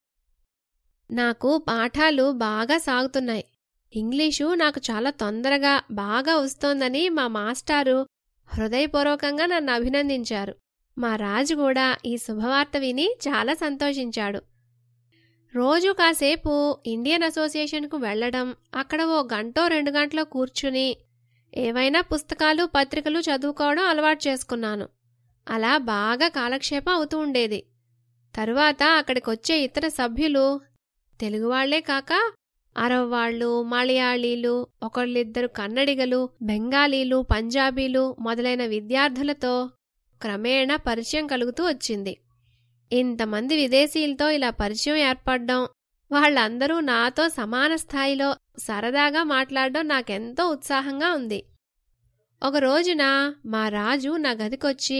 నాకు పాఠాలు బాగా సాగుతున్నాయి ఇంగ్లీషు నాకు చాలా తొందరగా బాగా వస్తోందని మా మాస్టారు హృదయపూర్వకంగా నన్ను అభినందించారు మా రాజు కూడా ఈ శుభవార్త విని చాలా సంతోషించాడు రోజు కాసేపు ఇండియన్ అసోసియేషన్కు వెళ్లడం అక్కడ ఓ గంటో రెండు గంటలో కూర్చుని ఏవైనా పుస్తకాలు పత్రికలు చదువుకోవడం అలవాటు చేసుకున్నాను అలా బాగా కాలక్షేపం అవుతూ ఉండేది తరువాత అక్కడికొచ్చే ఇతర సభ్యులు తెలుగువాళ్లే కాక అరవ్ వాళ్ళు మలయాళీలు ఒకళ్ళిద్దరు కన్నడిగలు బెంగాలీలు పంజాబీలు మొదలైన విద్యార్థులతో క్రమేణా పరిచయం కలుగుతూ వచ్చింది ఇంతమంది విదేశీయులతో ఇలా పరిచయం ఏర్పడడం వాళ్ళందరూ నాతో సమాన స్థాయిలో సరదాగా మాట్లాడడం నాకెంతో ఉత్సాహంగా ఉంది ఒక రోజున మా రాజు నా గదికొచ్చి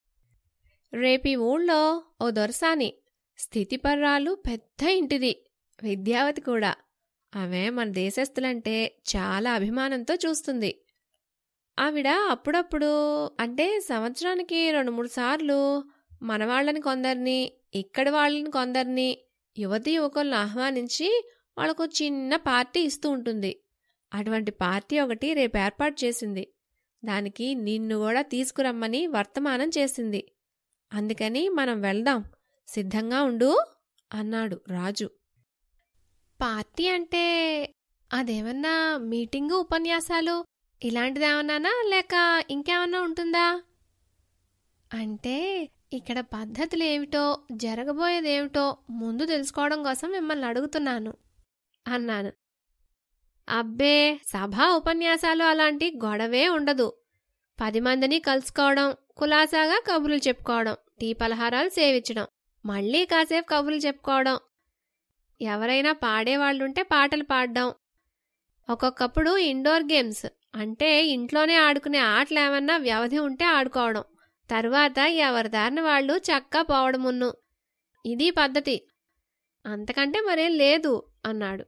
రేపీ ఊళ్ళో ఓ దొరసాని స్థితిపర్రాలు పెద్ద ఇంటిది విద్యావతి కూడా ఆమె మన దేశస్థులంటే చాలా అభిమానంతో చూస్తుంది ఆవిడ అప్పుడప్పుడు అంటే సంవత్సరానికి రెండు మూడు సార్లు మనవాళ్ళని కొందరిని ఇక్కడి వాళ్ళని కొందరిని యువతి యువకులను ఆహ్వానించి వాళ్ళకు చిన్న పార్టీ ఇస్తూ ఉంటుంది అటువంటి పార్టీ ఒకటి రేపు ఏర్పాటు చేసింది దానికి నిన్ను కూడా తీసుకురమ్మని వర్తమానం చేసింది అందుకని మనం వెళ్దాం సిద్ధంగా ఉండు అన్నాడు రాజు పార్టీ అంటే అదేమన్నా మీటింగు ఉపన్యాసాలు ఇలాంటిదేమన్నానా లేక ఇంకేమన్నా ఉంటుందా అంటే ఇక్కడ పద్ధతులు ఏమిటో జరగబోయేదేమిటో ముందు తెలుసుకోవడం కోసం మిమ్మల్ని అడుగుతున్నాను అన్నాను అబ్బే సభా ఉపన్యాసాలు అలాంటి గొడవే ఉండదు పది మందిని కలుసుకోవడం కులాసాగా కబుర్లు చెప్పుకోవడం టీ పలహారాలు సేవించడం మళ్ళీ కాసేపు కబుర్లు చెప్పుకోవడం ఎవరైనా పాడేవాళ్ళుంటే పాటలు పాడడం ఒక్కొక్కప్పుడు ఇండోర్ గేమ్స్ అంటే ఇంట్లోనే ఆడుకునే ఆటలు ఏమన్నా వ్యవధి ఉంటే ఆడుకోవడం తరువాత ఎవరి దారిన వాళ్ళు చక్కా పోవడమున్ను ఇది పద్ధతి అంతకంటే మరేం లేదు అన్నాడు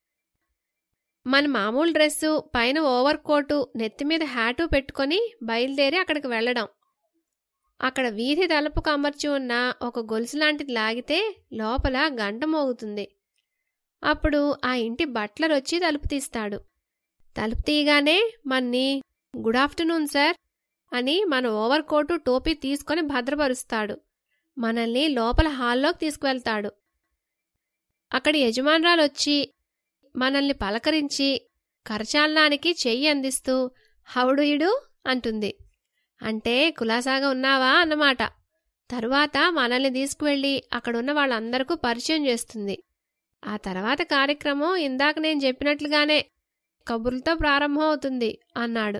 మన మామూలు డ్రెస్సు పైన ఓవర్ కోటు నెత్తిమీద హ్యాటు పెట్టుకొని బయలుదేరి అక్కడికి వెళ్ళడం అక్కడ వీధి తలుపుకు అమర్చి ఉన్న ఒక గొలుసు లాంటిది లాగితే లోపల గంట మోగుతుంది అప్పుడు ఆ ఇంటి బట్లర్ వచ్చి తలుపు తీస్తాడు తలుపు తీయగానే మన్ని గుడ్ ఆఫ్టర్నూన్ సార్ అని మన ఓవర్ కోటు టోపీ తీసుకొని భద్రపరుస్తాడు మనల్ని లోపల హాల్లోకి తీసుకువెళ్తాడు అక్కడి యజమానురాలు వచ్చి మనల్ని పలకరించి కరచాలనానికి చెయ్యి అందిస్తూ హౌడుయుడు అంటుంది అంటే కులాసాగా ఉన్నావా అన్నమాట తరువాత మనల్ని తీసుకువెళ్ళి అక్కడున్న వాళ్ళందరికీ పరిచయం చేస్తుంది ఆ తర్వాత కార్యక్రమం ఇందాక నేను చెప్పినట్లుగానే కబుర్లతో ప్రారంభమవుతుంది అన్నాడు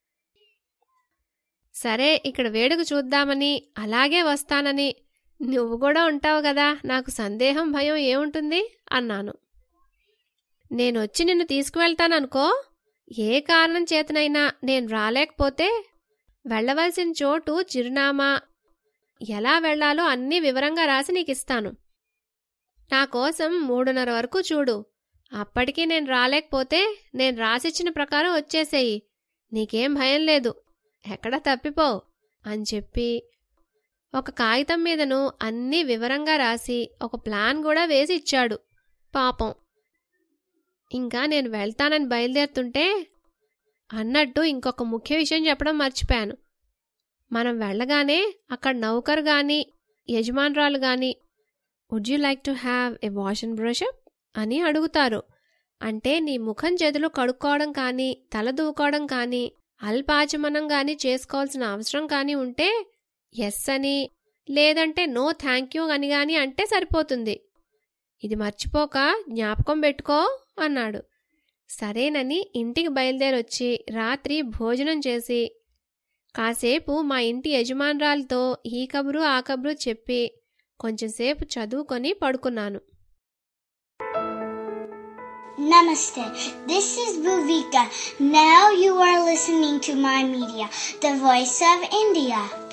సరే ఇక్కడ వేడుక చూద్దామని అలాగే వస్తానని నువ్వు కూడా ఉంటావు కదా నాకు సందేహం భయం ఏముంటుంది అన్నాను నేనొచ్చి నిన్ను తీసుకువెళ్తాననుకో ఏ కారణం చేతనైనా నేను రాలేకపోతే వెళ్ళవలసిన చోటు చిరునామా ఎలా వెళ్లాలో అన్నీ వివరంగా రాసి నీకిస్తాను నా కోసం మూడున్నర వరకు చూడు అప్పటికీ నేను రాలేకపోతే నేను రాసిచ్చిన ప్రకారం వచ్చేసేయి నీకేం భయం లేదు ఎక్కడా తప్పిపో అని చెప్పి ఒక కాగితం మీదను అన్నీ వివరంగా రాసి ఒక ప్లాన్ కూడా వేసి ఇచ్చాడు పాపం ఇంకా నేను వెళ్తానని బయలుదేరుతుంటే అన్నట్టు ఇంకొక ముఖ్య విషయం చెప్పడం మర్చిపోయాను మనం వెళ్ళగానే అక్కడ నౌకర్ గాని యజమానురాలు గాని would you like to have a wash and brush up అని అడుగుతారు అంటే నీ ముఖం చేతులు కడుక్కోవడం కానీ తల దూకోవడం కానీ అల్పాచమనం గాని చేసుకోవాల్సిన అవసరం కానీ ఉంటే ఎస్ అని లేదంటే నో థ్యాంక్ యూ అని గాని అంటే సరిపోతుంది ఇది మర్చిపోక జ్ఞాపకం పెట్టుకో అన్నాడు సరేనని ఇంటికి బయలుదేరొచ్చి రాత్రి భోజనం చేసి కాసేపు మా ఇంటి యజమానురాలతో ఈ కబురు ఆ కబురు చెప్పి కొంచెంసేపు చదువుకొని పడుకున్నాను Namaste. This is Bhuvika. Now you are listening to my media, the voice of India.